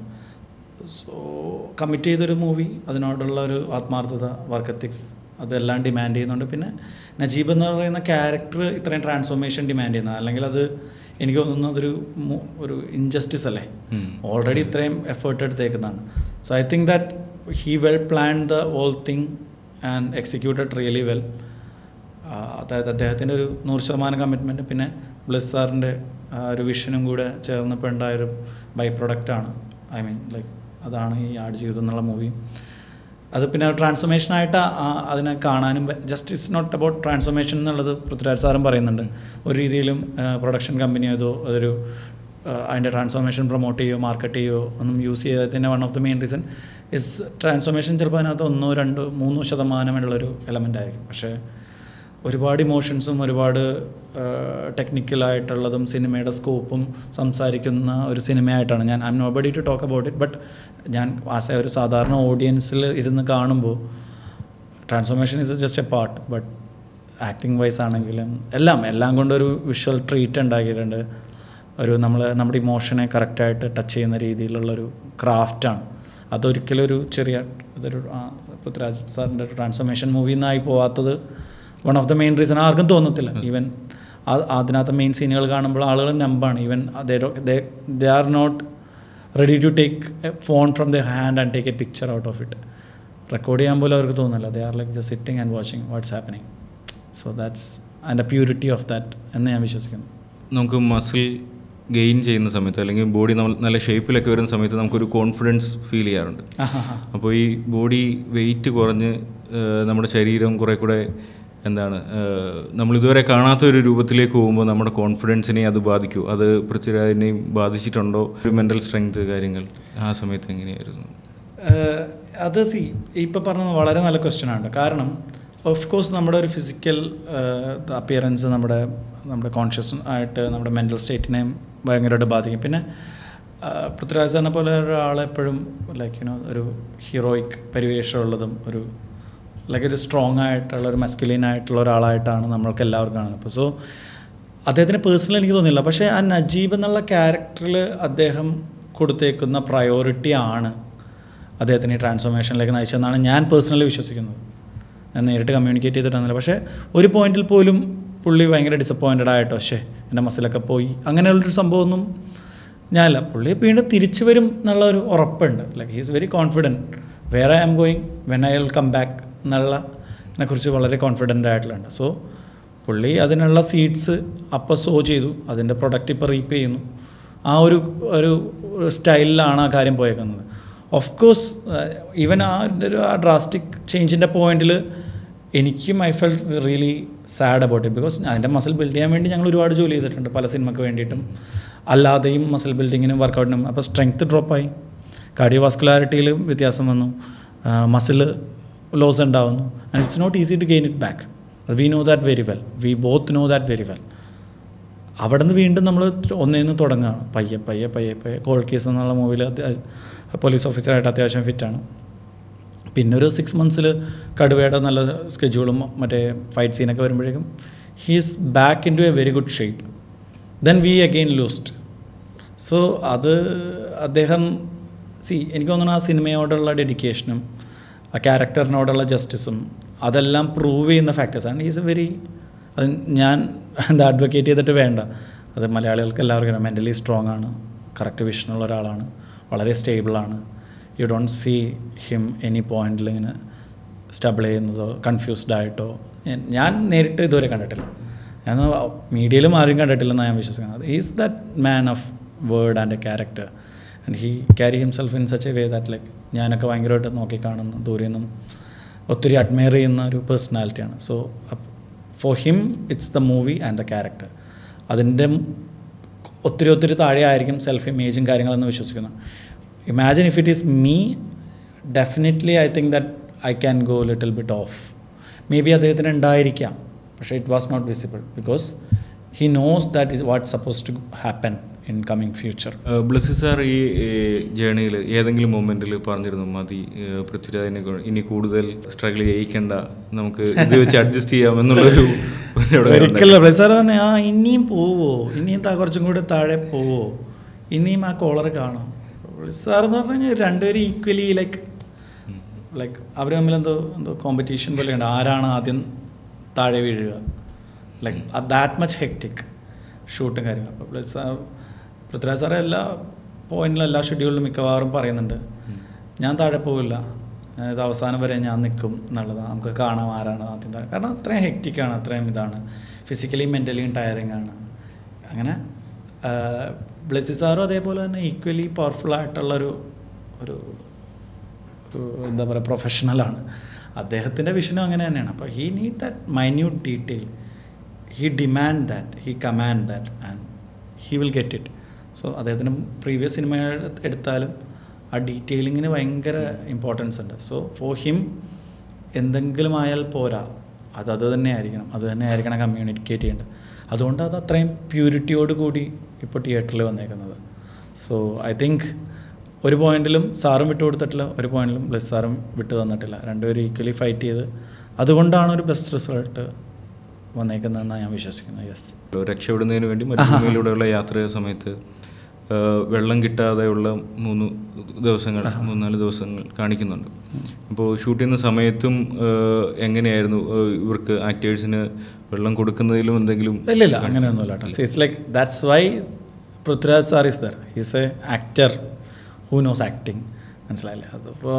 സോ കമ്മിറ്റ് ചെയ്തൊരു മൂവി അതിനോടുള്ള ഒരു ആത്മാർത്ഥത വർക്ക് എത്തിക്സ് അതെല്ലാം ഡിമാൻഡ് ചെയ്യുന്നുണ്ട് പിന്നെ നജീബ് എന്ന് പറയുന്ന ക്യാരക്ടർ ഇത്രയും ട്രാൻസ്ഫോർമേഷൻ ഡിമാൻഡ് ചെയ്യുന്നത് അല്ലെങ്കിൽ അത് എനിക്ക് തോന്നുന്നു അതൊരു മു- ഒരു ഇൻജസ്റ്റിസ് അല്ലേ ഉം. ഓൾറെഡി ഇത്രയും എഫേർട്ട് എടുത്തേക്കുന്നതാണ് so I think that he well plan the all thing and executed really well അതായത് അദ്ദേഹത്തിൻ്റെ ഒരു നൂറ് ശതമാനം കമ്മിറ്റ്മെൻറ്റ് പിന്നെ ബ്ലസ് സാറിൻ്റെ ആ ഒരു വിഷനും കൂടെ ചേർന്നപ്പോൾ ഉണ്ടായൊരു ബൈ പ്രൊഡക്റ്റാണ് ഐ മീൻ ലൈക്ക് അതാണ് ഈ ആടുജീവിതം എന്നുള്ള മൂവി അത് പിന്നെ ട്രാൻസ്ഫോർമേഷനായിട്ട് അതിനെ കാണാനും just it's not about transformation എന്നുള്ളത് പൃഥ്വിരാജ് സാറും പറയുന്നുണ്ട് ഒരു രീതിയിലും പ്രൊഡക്ഷൻ കമ്പനി ഏതോ അതൊരു ആ, അതിൻ്റെ ട്രാൻസ്ഫോർമേഷൻ പ്രൊമോട്ട് ചെയ്യുകയോ മാർക്കറ്റ് ചെയ്യുകയോ ഒന്നും യൂസ് ചെയ്യാത്തതിൻ്റെ one of the main reason is transformation ചിലപ്പോൾ അതിനകത്ത് ഒന്നോ രണ്ടോ മൂന്നോ ശതമാനമുള്ളൊരു എലമെൻ്റ് ആയിരിക്കും പക്ഷേ ഒരുപാട് ഇമോഷൻസും ഒരുപാട് ടെക്നിക്കലായിട്ടുള്ളതും സിനിമയുടെ സ്കോപ്പും സംസാരിക്കുന്ന ഒരു സിനിമയായിട്ടാണ് ഞാൻ I'm nobody to talk about it but ഞാൻ ആസ് എ ഒരു സാധാരണ ഓഡിയൻസിൽ ഇരുന്ന് കാണുമ്പോൾ transformation is just a part but acting wise ആണെങ്കിലും എല്ലാം എല്ലാം കൊണ്ടൊരു വിഷ്വൽ ട്രീറ്റ് ഉണ്ടാക്കിയിട്ടുണ്ട് ഒരു നമ്മൾ നമ്മുടെ ഇമോഷനെ കറക്റ്റായിട്ട് ടച്ച് ചെയ്യുന്ന രീതിയിലുള്ളൊരു ക്രാഫ്റ്റാണ് അതൊരിക്കലും ഒരു ചെറിയ ഇതൊരു ആ, പൃഥ്വിരാജ് സാറിൻ്റെ ഒരു ട്രാൻസ്ഫോർമേഷൻ മൂവി എന്നായി പോവാത്തത് one of the main reason ആർക്കും തോന്നത്തില്ല ഈവൻ അതിനകത്ത് മെയിൻ സീനുകൾ കാണുമ്പോൾ ആളുകൾ നമ്പാണ് even they are not ready to take a phone from the hand and take a picture out of it record ചെയ്യാൻ പോലും അവർക്ക് തോന്നില്ല they are like just sitting and watching what's happening so that's and a purity of that എന്ന് ഞാൻ വിശ്വസിക്കുന്നു നമുക്ക് muscle gain ചെയ്യുന്ന സമയത്ത് അല്ലെങ്കിൽ ബോഡി നമ്മൾ നല്ല ഷേപ്പിലൊക്കെ വരുന്ന സമയത്ത് നമുക്കൊരു കോൺഫിഡൻസ് ഫീൽ ചെയ്യാറുണ്ട് അപ്പോൾ ഈ ബോഡി വെയിറ്റ് കുറഞ്ഞ് ഏഹ്, നമ്മുടെ ശരീരം കുറേ കൂടെ എന്താണ് ഏഹ്, നമ്മൾ ഇതുവരെ കാണാത്ത ഒരു രൂപത്തിലേക്ക് പോകുമ്പോൾ നമ്മുടെ കോൺഫിഡൻസിനെ അത് ബാധിക്കും അത് പൃഥ്വിരാജിനെയും ബാധിച്ചിട്ടുണ്ടോ ഒരു മെൻ്റൽ സ്ട്രെങ്ത് കാര്യങ്ങൾ ആ സമയത്ത് എങ്ങനെയായിരുന്നു ഏഹ് അത് സി ഇപ്പോൾ പറഞ്ഞത് വളരെ നല്ല ക്വസ്റ്റ്യൻ ആണ് കാരണം ഓഫ് കോഴ്സ് നമ്മുടെ ഒരു ഫിസിക്കൽ അപ്പിയറൻസ് നമ്മുടെ നമ്മുടെ കോൺഷ്യസ് ആയിട്ട് നമ്മുടെ മെൻ്റൽ സ്റ്റേറ്റിനെയും ഭയങ്കരമായിട്ട് ബാധിക്കും പിന്നെ ആ, പൃഥ്വിരാജ് സാറിനെ പോലെ ഒരാൾ എപ്പോഴും ലൈക്ക് യുനോ ഒരു ഹീറോയിക് പരിവേഷമുള്ളതും ഒരു ലൈക്ക് ഒരു സ്ട്രോങ് ആയിട്ടുള്ള ഒരു മസ്കുലിൻ ആയിട്ടുള്ള ഒരാളായിട്ടാണ് നമ്മൾക്ക് എല്ലാവർക്കും കാണുന്നത് അപ്പോൾ സോ അദ്ദേഹത്തിന് പേഴ്സണലി എനിക്ക് തോന്നില്ല പക്ഷേ ആ നജീബ് എന്നുള്ള ക്യാരക്ടറിൽ അദ്ദേഹം കൊടുത്തേക്കുന്ന പ്രയോറിറ്റി ആണ് അദ്ദേഹത്തിന് ഈ ട്രാൻസ്ഫോർമേഷനിലേക്ക് നയിച്ചതെന്നാണ് ഞാൻ പേഴ്സണലി വിശ്വസിക്കുന്നത് ഞാൻ നേരിട്ട് കമ്മ്യൂണിക്കേറ്റ് ചെയ്തിട്ടൊന്നുമില്ല പക്ഷേ ഒരു പോയിന്റിൽ പോലും പുള്ളി ഭയങ്കര ഡിസപ്പോയിൻറ്റഡ് ആയിട്ടോ പക്ഷേ എൻ്റെ മസിലൊക്കെ പോയി അങ്ങനെയുള്ളൊരു സംഭവമൊന്നും ഞാനല്ല പുള്ളി വീണ്ടും തിരിച്ചു വരും എന്നുള്ള ഒരു ഉറപ്പുണ്ട് like he is very confident വേറെ I'm going when I will come back എന്നുള്ള കുറിച്ച് വളരെ കോൺഫിഡൻ്റ് ആയിട്ടുള്ളത് സോ പുള്ളി അതിനുള്ള സീഡ്സ് അപ്പോൾ സോ ചെയ്തു അതിൻ്റെ പ്രൊഡക്റ്റ് ഇപ്പോൾ റീപ്പ് ചെയ്യുന്നു ആ ഒരു ഒരു സ്റ്റൈലിലാണ് ആ കാര്യം പോയേക്കുന്നത് ഓഫ് കോഴ്സ് ഈവൻ ആ ഒരു ആ ഡ്രാസ്റ്റിക് ചേഞ്ചിൻ്റെ പോയിന്റിൽ എനിക്കും I felt really sad about it because അതിൻ്റെ മസിൽ ബിൽഡ് ചെയ്യാൻ വേണ്ടി ഞങ്ങൾ ഒരുപാട് ജോലി ചെയ്തിട്ടുണ്ട് പല സിനിമയ്ക്ക് വേണ്ടിയിട്ടും അല്ലാതെയും മസിൽ ബിൽഡിങ്ങിനും വർക്കൗട്ടിനും അപ്പോൾ സ്ട്രെങ്ത് ഡ്രോപ്പായി കാർഡിയോവാസ്കുലാരിറ്റിയിൽ വ്യത്യാസം വന്നു മസിൽ ലോസ് ഉണ്ടാവുന്നു and it's not easy to gain it back we know that very well we both know that very well അവിടെ നിന്ന് വീണ്ടും നമ്മൾ ഒന്നേന്ന് തുടങ്ങുകയാണ് പയ്യെ പയ്യെ പയ്യെ പയ്യെ കോൾ കേസ് എന്നുള്ള മൂവിയിൽ പോലീസ് ഓഫീസറായിട്ട് അത്യാവശ്യം ഫിറ്റാണ് പിന്നെ ഒരു സിക്സ് മന്ത്സിൽ കടുവയുടെ നല്ല സ്കെഡ്യൂളും മറ്റേ ഫൈറ്റ് സീനൊക്കെ വരുമ്പോഴേക്കും he's back into a very good shape then we again lost so അത് അദ്ദേഹം സി എനിക്ക് തോന്നുന്നു ആ സിനിമയോടുള്ള ഡെഡിക്കേഷനും ആ ക്യാരക്ടറിനോടുള്ള ജസ്റ്റിസും അതെല്ലാം പ്രൂവ് ചെയ്യുന്ന ഫാക്ടേഴ്സാണ് ഈസ് എ വെരി അത് ഞാൻ എന്താ അഡ്വക്കേറ്റ് ചെയ്തിട്ട് വേണ്ട അത് മലയാളികൾക്ക് എല്ലാവർക്കും മെൻ്റലി സ്ട്രോങ് ആണ് കറക്റ്റ് വിഷനുള്ള ഒരാളാണ് വളരെ സ്റ്റേബിളാണ് you don't see him any പോയിന്റിൽ ഇങ്ങനെ സ്റ്റബിൾ ചെയ്യുന്നതോ കൺഫ്യൂസ്ഡ് ആയിട്ടോ ഞാൻ- ഞാൻ നേരിട്ട് ഇതുവരെ കണ്ടിട്ടില്ല ഞാൻ മീഡിയയിലും ആരും കണ്ടിട്ടില്ലെന്നാണ് ഞാൻ വിശ്വസിക്കുന്നത് is that man of word and a character and he carry himself in such a way that like ഞാനൊക്കെ ഭയങ്കരമായിട്ട് നോക്കി കാണുന്നു ദൂരെ നിന്നും ഒത്തിരി അഡ്മയർ ചെയ്യുന്ന ഒരു പേഴ്സണാലിറ്റിയാണ് so for him it's the movie and the character അതിൻ്റെ ഒത്തിരി ഒത്തിരി താഴെ ആയിരിക്കും സെൽഫ് ഇമേജും കാര്യങ്ങളെന്ന് വിശ്വസിക്കുന്നു imagine if it is me definitely I think that I can go little bit of maybe അദ്ദേഹത്തിന് ഉണ്ടായിരിക്കാം പക്ഷേ it was not visible because he knows that is what suppose to happen in coming future Blessy sir ഈ ജേണിയിൽ ഏതെങ്കിലും മൊമെന്റിൽ പറഞ്ഞിരുന്നു മതി ഏഹ് പൃഥ്വിരാജിനെ കൊ- ഇനി കൂടുതൽ സ്ട്രഗിൾ ചെയ്യിക്കണ്ട നമുക്ക് ഇത് വെച്ച് അഡ്ജസ്റ്റ് ചെയ്യാം എന്നുള്ളൊരു എന്നോട് ഒരിക്കലും ബ്ലസാർ പറഞ്ഞു ആ ഇനിയും പോവോ ഇനിയും താ കുറച്ചും കൂടി താഴെ പോവോ ഇനിയും ആ കോളർ കാണാം ബ്ലസാർ എന്ന് പറഞ്ഞു കഴിഞ്ഞാൽ രണ്ടുപേരും ഈക്വലി ലൈക്ക് ലൈക്ക് അവർ തമ്മിൽ എന്തോ എന്തോ കോമ്പറ്റീഷൻ പോലെയുണ്ട് ആരാണ് ആദ്യം താഴെ വീഴുക ലൈക്ക് ദാറ്റ് മച്ച് ഹെക്റ്റിക് ഷൂട്ടും കാര്യങ്ങളും അപ്പോൾ പ്ലസ് പൃഥ്വിരാജ് സാറ് എല്ലാ പോയിന്റിലും എല്ലാ ഷെഡ്യൂളിലും മിക്കവാറും പറയുന്നുണ്ട് ഞാൻ താഴെ പോവില്ല ഞാനിത് അവസാനം വരെ ഞാൻ നിൽക്കും എന്നുള്ളത് നമുക്ക് കാണാം ആരാണ് ആദ്യം താഴെ കാരണം അത്രയും ഹെക്റ്റിക്കാണ് അത്രയും ഇതാണ് ഫിസിക്കലിയും മെൻ്റലിയും ടയറിങ് ആണ് അങ്ങനെ ബ്ലെസ്സി സാറും അതേപോലെ തന്നെ ഈക്വലി പവർഫുൾ ആയിട്ടുള്ളൊരു ഒരു ഒരു എന്താ പറയുക പ്രൊഫഷണലാണ് അദ്ദേഹത്തിൻ്റെ വിഷനും അങ്ങനെ തന്നെയാണ് അപ്പോൾ he need that minute detail he demand that he command that and he will get it so അദ്ദേഹത്തിന് പ്രീവിയസ് സിനിമ എടുത്താലും ആ ഡീറ്റെയിലിങ്ങിന് ഭയങ്കര ഇമ്പോർട്ടൻസ് ഉണ്ട് സോ ഫോർ ഹിം എന്തെങ്കിലും ആയാൽ പോരാ അത് അത് തന്നെ ആയിരിക്കണം അത് തന്നെ ആയിരിക്കണം കമ്മ്യൂണിക്കേറ്റ് ചെയ്യേണ്ടത് അതുകൊണ്ട് അത് അത്രയും പ്യൂരിറ്റിയോട് കൂടി ഇപ്പോൾ തിയേറ്ററിൽ വന്നേക്കുന്നത് സോ ഐ തിങ്ക് ഒരു പോയിന്റിലും സാറും വിട്ടു കൊടുത്തിട്ടില്ല ഒരു പോയിന്റിലും ബ്ലസ് സാറും വിട്ടു തന്നിട്ടില്ല രണ്ടുപേരും ഈക്വലി ഫൈറ്റ് ചെയ്ത് അതുകൊണ്ടാണ് ഒരു ബെസ്റ്റ് റിസൾട്ട് വന്നേക്കുന്നതെന്നാണ് ഞാൻ വിശ്വസിക്കുന്നത് യെസ് രക്ഷപ്പെടുന്നതിന് വേണ്ടി മരുഭൂമിയിലൂടെയുള്ള യാത്ര സമയത്ത് ഏഹ് വെള്ളം കിട്ടാതെയുള്ള മൂന്ന് ദിവസങ്ങൾ മൂന്നാല് ദിവസങ്ങൾ കാണിക്കുന്നുണ്ട് അപ്പോൾ ഷൂട്ട് ചെയ്യുന്ന സമയത്തും ഏഹ് എങ്ങനെയായിരുന്നു ഏഹ് ഇവർക്ക് ആക്ടേഴ്സിന് വെള്ളം കൊടുക്കുന്നതിലും എന്തെങ്കിലും ഇല്ല ഇല്ല അങ്ങനെയൊന്നുമില്ല കേട്ടോ it's like that's why Prithviraj sir is there he's a actor who knows acting മനസ്സിലായില്ലേ അതിപ്പോൾ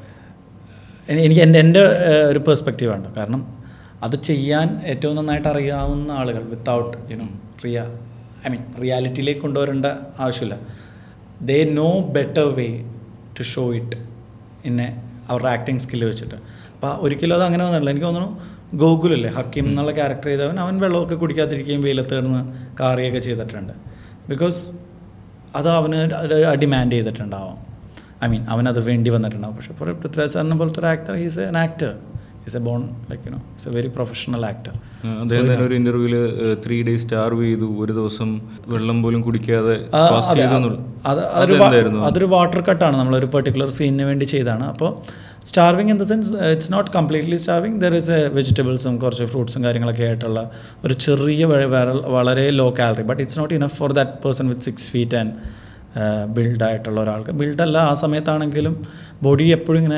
എനിക്ക് എൻ്റെ എൻ്റെ ഏഹ്, ഒരു പെർസ്പെക്റ്റീവ് ആണ് കാരണം അത് ചെയ്യാൻ ഏറ്റവും നന്നായിട്ട് അറിയാവുന്ന ആളുകൾ വിത്തൗട്ട് യുനോ റിയ ഐ മീൻ റിയാലിറ്റിയിലേക്ക് കൊണ്ടുവരേണ്ട ആവശ്യമില്ല they know better way to show it ഇന്നെ അവരുടെ ആക്ടിങ് സ്കില്ല് വെച്ചിട്ട് അപ്പോൾ ഒരിക്കലും അത് അങ്ങനെ വന്നില്ല എനിക്ക് തോന്നുന്നു ഗോകുലല്ലേ ഹക്കീം എന്നുള്ള ക്യാരക്ടർ ചെയ്തവൻ അവൻ വെള്ളമൊക്കെ കുടിക്കാതിരിക്കുകയും വെയിലത്ത് കിടന്ന് കാറുകയൊക്കെ ചെയ്തിട്ടുണ്ട് ബിക്കോസ് അത് അവന് ഡിമാൻഡ് ചെയ്തിട്ടുണ്ടാവാം ഐ മീൻ അവനത് വേണ്ടി വന്നിട്ടുണ്ടാവും പക്ഷേ ഇപ്പോൾ പൃഥ്വിരാജ് സാറിനെ പോലത്തെ ഒരു actor is an actor is a born like you know is a very professional actor ഏഹ് അദ്ദേഹം തന്നെ ഒരു ഇന്റർവ്യൂവിൽ ത്രീ ഡേയ്സ് സ്റ്റാർവ് ചെയ്തു ഒരു ദിവസം വെള്ളം പോലും കുടിക്കാതെ ഫാസ്റ്റ് ചെയ്തു എന്നുള്ള- അത് അതൊരു വാ- അതെന്തായിരുന്നു? അതൊരു വാട്ടർ കട്ടാണ് നമ്മളൊരു പെർട്ടിക്കുലർ സീനിന് വേണ്ടി ചെയ്തതാണ് അപ്പോൾ starving in the sense it's not completely starving there is a വെജിറ്റബിൾസും കുറച്ച് ഫ്രൂട്ട്സും കാര്യങ്ങളൊക്കെ ആയിട്ടുള്ള ഒരു ചെറിയ വ- വര- വളരെ low calorie but it's not enough for that person with six feet and build ആയിട്ടുള്ള ഒരാൾക്ക് ബിൽഡല്ല ആ സമയത്താണെങ്കിലും ബോഡി എപ്പോഴും ഇങ്ങനെ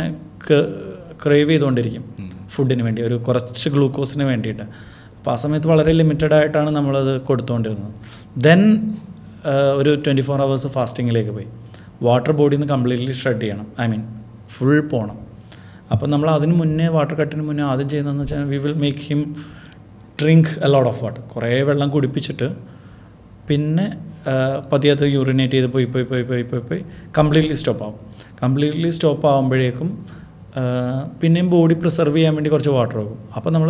ക്രേവ് ചെയ്തുകൊണ്ടിരിക്കും ഫുഡിന് വേണ്ടി ഒരു കുറച്ച് ഗ്ലൂക്കോസിന് വേണ്ടിയിട്ട് അപ്പോൾ ആ സമയത്ത് വളരെ ലിമിറ്റഡ് ആയിട്ടാണ് നമ്മളത് കൊടുത്തുകൊണ്ടിരുന്നത് ദെൻ ഒരു ട്വൻറ്റി ഫോർ അവേഴ്സ് ഫാസ്റ്റിങ്ങിലേക്ക് പോയി വാട്ടർ ബോഡിയിൽ നിന്ന് കംപ്ലീറ്റ്ലി ഷ്രെഡ് ചെയ്യണം ഐ മീൻ ഫുൾ പോകണം അപ്പം നമ്മൾ അതിന് മുന്നേ വാട്ടർ കട്ടിന് മുന്നേ ആദ്യം ചെയ്യുന്നതെന്ന് വെച്ചാൽ we will make him drink a lot of water കുറേ വെള്ളം കുടിപ്പിച്ചിട്ട് പിന്നെ ആ, പതിയെ അത് യൂറിനേറ്റ് ചെയ്ത് പോയി പോയി പോയി പോയി പോയി പോയി കംപ്ലീറ്റ്ലി സ്റ്റോപ്പ് ആവും കംപ്ലീറ്റ്ലി സ്റ്റോപ്പ് ആകുമ്പോഴേക്കും ആ, പിന്നെയും ബോഡി പ്രിസർവ് ചെയ്യാൻ വേണ്ടി കുറച്ച് വാട്ടർ വെക്കും അപ്പോൾ നമ്മൾ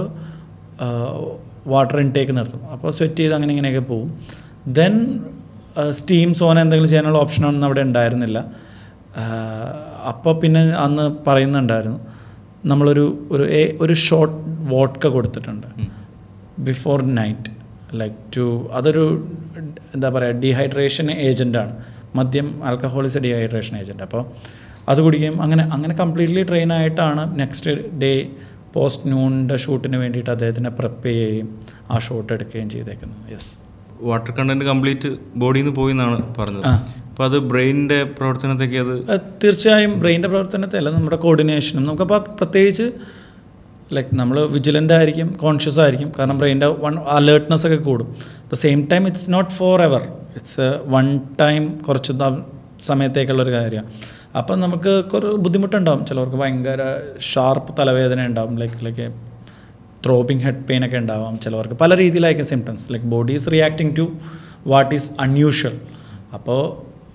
വാട്ടർ ഇൻടേക്ക് നിർത്തും അപ്പോൾ സ്വെറ്റ് ചെയ്ത് അങ്ങനെ ഇങ്ങനെയൊക്കെ പോവും ദെൻ സ്റ്റീം സോന എന്തെങ്കിലും ചെയ്യാനുള്ള ഓപ്ഷനൊന്നും അവിടെ ഉണ്ടായിരുന്നില്ല അപ്പോൾ പിന്നെ അന്ന് പറയുന്നുണ്ടായിരുന്നു നമ്മളൊരു ഒരു ഏ- ഒരു ഷോർട്ട് വോട്ട്ക കൊടുത്തിട്ടുണ്ട് ബിഫോർ നൈറ്റ് ലൈക്ക് ടു അതൊരു എന്താ പറയുക ഡീഹൈഡ്രേഷൻ ഏജൻ്റാണ് മദ്യം alcohol is a dehydration agent അപ്പോൾ അത് കുടിക്കുകയും അങ്ങനെ അങ്ങനെ കംപ്ലീറ്റ്ലി ട്രെയിൻ ആയിട്ടാണ് നെക്സ്റ്റ് ഡേ പോസ്റ്റ് നൂണിൻ്റെ ഷൂട്ടിന് വേണ്ടിയിട്ട് അദ്ദേഹത്തിനെ പ്രിപ്പ് ചെയ്യുകയും ആ ഷോട്ട് എടുക്കുകയും ചെയ്തേക്കുന്നത് യെസ് വാട്ടർ കണ്ടന്റ് കംപ്ലീറ്റ് ബോഡിയിൽ നിന്ന് പോയി എന്നാണ് പറഞ്ഞത് ആ. അപ്പോൾ അത് ബ്രെയിനിൻ്റെ പ്രവർത്തനത്തേക്ക് അത് അഹ് തീർച്ചയായും ബ്രെയിൻ്റെ പ്രവർത്തനത്തെ അല്ല നമ്മുടെ കോർഡിനേഷനും നമുക്കപ്പോൾ പ്രത്യേകിച്ച് ലൈക്ക് നമ്മൾ വിജിലൻ്റ് ആയിരിക്കും കോൺഷ്യസ് ആയിരിക്കും കാരണം ബ്രെയിൻ്റെ വൺ അലേർട്ട്നെസ് ഒക്കെ കൂടും the same time it's not forever it's one time കുറച്ച് ദ- സമയത്തേക്കുള്ളൊരു കാര്യമാണ് അപ്പം നമുക്ക് കുറേ ബുദ്ധിമുട്ടുണ്ടാവും ചിലവർക്ക് ഭയങ്കര ഷാർപ്പ് തലവേദന ഉണ്ടാവും like like throbbing head pain ഒക്കെ ഉണ്ടാവാം ചിലവർക്ക് പല രീതിയിലായിരിക്കും symptoms like body is reacting to what is unusual അപ്പോൾ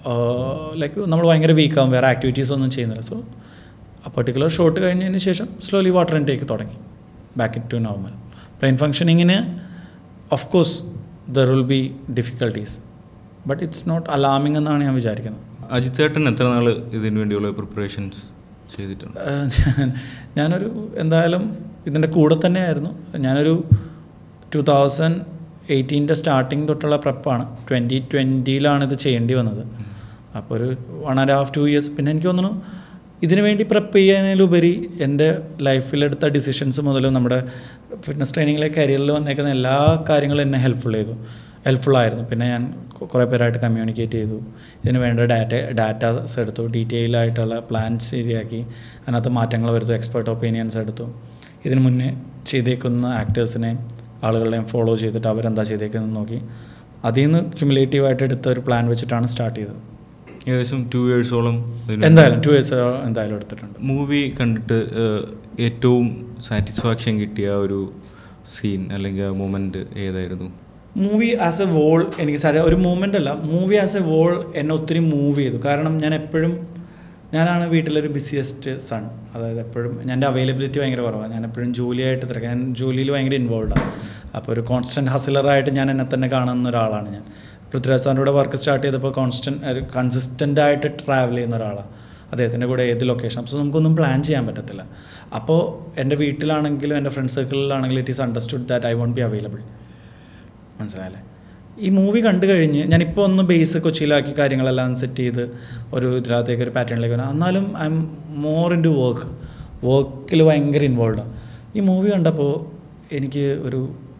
ലൈക്ക് നമ്മൾ ഭയങ്കര വീക്കാവും വേറെ ആക്ടിവിറ്റീസ് ഒന്നും ചെയ്യുന്നില്ല സോ ആ പെർട്ടിക്കുലർ ഷോട്ട് കഴിഞ്ഞതിന് ശേഷം സ്ലോലി വാട്ടർ ഇൻടേക്ക് തുടങ്ങി ബാക്ക് ടു നോർമൽ ബ്രെയിൻ ഫങ്ഷനിങ്ങിന് of course there will be difficulties but it's not alarming എന്നാണ് ഞാൻ വിചാരിക്കുന്നത് അജിത് ചേട്ടൻ എത്ര നാൾ ഇതിനു വേണ്ടിയുള്ള പ്രിപ്പറേഷൻസ് ചെയ്തിട്ടുണ്ട് ഏഹ് ഞാൻ ഞാനൊരു എന്തായാലും ഇതിൻ്റെ കൂടെ തന്നെയായിരുന്നു ഞാനൊരു ടു തൗസൻഡ് എയ്റ്റീൻ്റെ സ്റ്റാർട്ടിങ് തൊട്ടുള്ള പ്രെപ്പാണ് ട്വൻറ്റി ട്വൻറ്റിയിലാണ് ഇത് ചെയ്യേണ്ടി വന്നത് അപ്പോൾ ഒരു one and half two years പിന്നെ എനിക്ക് തോന്നുന്നു ഇതിനു വേണ്ടി പ്രെപ്പ് ചെയ്യുന്നതിലുപരി എൻ്റെ ലൈഫിലെടുത്ത ഡിസിഷൻസ് മുതൽ നമ്മുടെ ഫിറ്റ്നസ് ട്രെയിനിങ്ങിലെ കരിയറിൽ വന്നേക്കുന്ന എല്ലാ കാര്യങ്ങളും എന്നെ ഹെൽപ്ഫുൾ ചെയ്തു ഹെൽപ്ഫുള്ളായിരുന്നു പിന്നെ ഞാൻ കൊ- കുറേ പേരായിട്ട് കമ്മ്യൂണിക്കേറ്റ് ചെയ്തു ഇതിന് വേണ്ട ഡാറ്റ ഡാറ്റാസ് എടുത്തു ഡീറ്റെയിൽ ആയിട്ടുള്ള പ്ലാൻസ് ശരിയാക്കി അതിനകത്ത് മാറ്റങ്ങൾ വരുത്തു എക്സ്പേർട്ട് ഒപ്പീനിയൻസ് എടുത്തു ഇതിന് മുന്നേ ചെയ്തേക്കുന്ന ആക്ടേഴ്സിനെയും ആളുകളെയും ഫോളോ ചെയ്തിട്ട് അവരെന്താ ചെയ്തേക്കുന്നത് നോക്കി അതിൽ നിന്ന് ക്യുമുലേറ്റീവായിട്ട് എടുത്ത ഒരു പ്ലാൻ വെച്ചിട്ടാണ് സ്റ്റാർട്ട് ചെയ്തത് ഏകദേശം ടു ഇയേഴ്സോളം എന്തായാലും ടു ഇയേഴ്സ് എന്തായാലും എടുത്തിട്ടുണ്ട് മൂവി കണ്ടിട്ട് ഏഹ്, ഏറ്റവും സാറ്റിസ്ഫാക്ഷൻ കിട്ടിയ ഒരു സീൻ അല്ലെങ്കിൽ ആ മൊമെൻ്റ് ഏതായിരുന്നു മൂവി ആസ് എ വോൾ എനിക്ക് സാര ഒരു മൂവ്മെൻ്റ് അല്ല മൂവി ആസ് എ വോൾ എന്നെ ഒത്തിരി മൂവ് ചെയ്തു കാരണം ഞാൻ എപ്പോഴും ഞാനാണ് വീട്ടിലൊരു ബിസിയസ്റ്റ് സൺ അതായത് എപ്പോഴും എൻ്റെ അവൈലബിലിറ്റി ഭയങ്കര കുറവാണ് ഞാൻ എപ്പോഴും ജോലിയായിട്ട് തിരക്കാം ഞാൻ ജോലിയിൽ ഭയങ്കര ഇൻവോൾവാണ് അപ്പോൾ ഒരു കോൺസ്റ്റൻറ്റ് ഹസിലറായിട്ട് ഞാൻ എന്നെ തന്നെ കാണുന്ന ഒരാളാണ് ഞാൻ പൃഥ്വിരാജ് സാറിൻ്റെ കൂടെ വർക്ക് സ്റ്റാർട്ട് ചെയ്തപ്പോൾ കോൺസ്റ്റൻറ്റ് ഒരു കൺസിസ്റ്റൻ്റ് ആയിട്ട് ട്രാവൽ ചെയ്യുന്ന ഒരാളാണ് അദ്ദേഹത്തിൻ്റെ കൂടെ ഏത് ലൊക്കേഷൻ അപ്പോൾ നമുക്കൊന്നും പ്ലാൻ ചെയ്യാൻ പറ്റത്തില്ല അപ്പോൾ എൻ്റെ വീട്ടിലാണെങ്കിലും എൻ്റെ ഫ്രണ്ട് സർക്കിളിലാണെങ്കിലും it is understood that I won't be available മനസ്സിലായല്ലേ ഈ മൂവി കണ്ടു കഴിഞ്ഞ് ഞാനിപ്പോൾ ഒന്ന് ബേസ് കൊച്ചിയിലാക്കി കാര്യങ്ങളെല്ലാം സെറ്റ് ചെയ്ത് ഒരു ഇതിനകത്തേക്ക് ഒരു പാറ്റേണിലേക്ക് വരാം എന്നാലും I'm more into work വർക്കിൽ ഭയങ്കര ഇൻവോൾവാണ് ഈ മൂവി കണ്ടപ്പോൾ എനിക്ക് ഒരു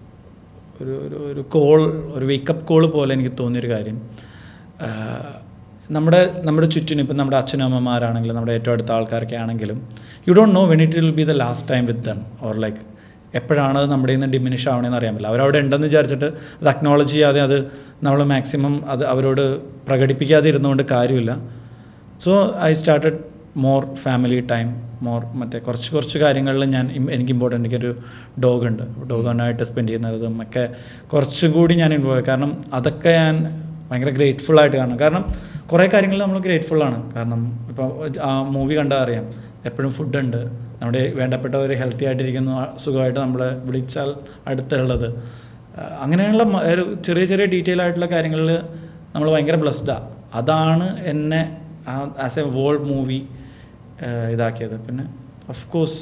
ഒരു ഒരു ഒരു കോൾ ഒരു വേക്കപ്പ് കോൾ പോലെ എനിക്ക് തോന്നിയൊരു കാര്യം ആ, നമ്മുടെ നമ്മുടെ ചുറ്റിനും ഇപ്പം നമ്മുടെ അച്ഛനും അമ്മമാരാണെങ്കിലും നമ്മുടെ ഏറ്റവും അടുത്ത ആൾക്കാരൊക്കെ ആണെങ്കിലും you don't know when it will be the last time with them or like എപ്പോഴാണ് അത് നമ്മുടെ നിന്ന് ഡിമിനിഷ് ആവണമെന്ന് അറിയാൻ പറ്റില്ല അവരവിടെ ഉണ്ടെന്ന് വിചാരിച്ചിട്ട് അത് അക്നോളജ് ചെയ്യാതെ അത് നമ്മൾ മാക്സിമം അത് അവരോട് പ്രകടിപ്പിക്കാതെ ഇരുന്നുകൊണ്ട് കാര്യമില്ല so I started more family time more മറ്റേ കുറച്ച് കുറച്ച് കാര്യങ്ങളിൽ ഞാൻ ഇം- എനിക്ക് ഇമ്പോർട്ടൻ്റ് എനിക്കൊരു ഡോഗ് ഉണ്ട് ഡോഗായിട്ട് സ്പെൻഡ് ചെയ്യുന്നതും ഒക്കെ കുറച്ചും കൂടി ഞാൻ ഇൻവോൾവ് കാരണം അതൊക്കെ ഞാൻ ഭയങ്കര ഗ്രേറ്റ്ഫുൾ ആയിട്ട് കാണണം കാരണം കുറേ കാര്യങ്ങൾ നമ്മൾ ഗ്രേറ്റ്ഫുള്ളാണ് കാരണം ഇപ്പോൾ ആ മൂവി കണ്ടാൽ അറിയാം എപ്പോഴും ഫുഡുണ്ട് നമ്മുടെ വേണ്ടപ്പെട്ടവർ ഹെൽത്തി ആയിട്ടിരിക്കുന്നു ആ സുഖമായിട്ട് നമ്മളെ വിളിച്ചാൽ അടുത്തുള്ളത് ആ, അങ്ങനെയുള്ള മ- ഒരു ചെറിയ ചെറിയ ഡീറ്റെയിൽ ആയിട്ടുള്ള കാര്യങ്ങളിൽ നമ്മൾ ഭയങ്കര ബ്ലസ്ഡാണ് അതാണ് എന്നെ ആസ് എ വേൾഡ് മൂവി ഇതാക്കിയത് പിന്നെ ഓഫ് കോഴ്സ്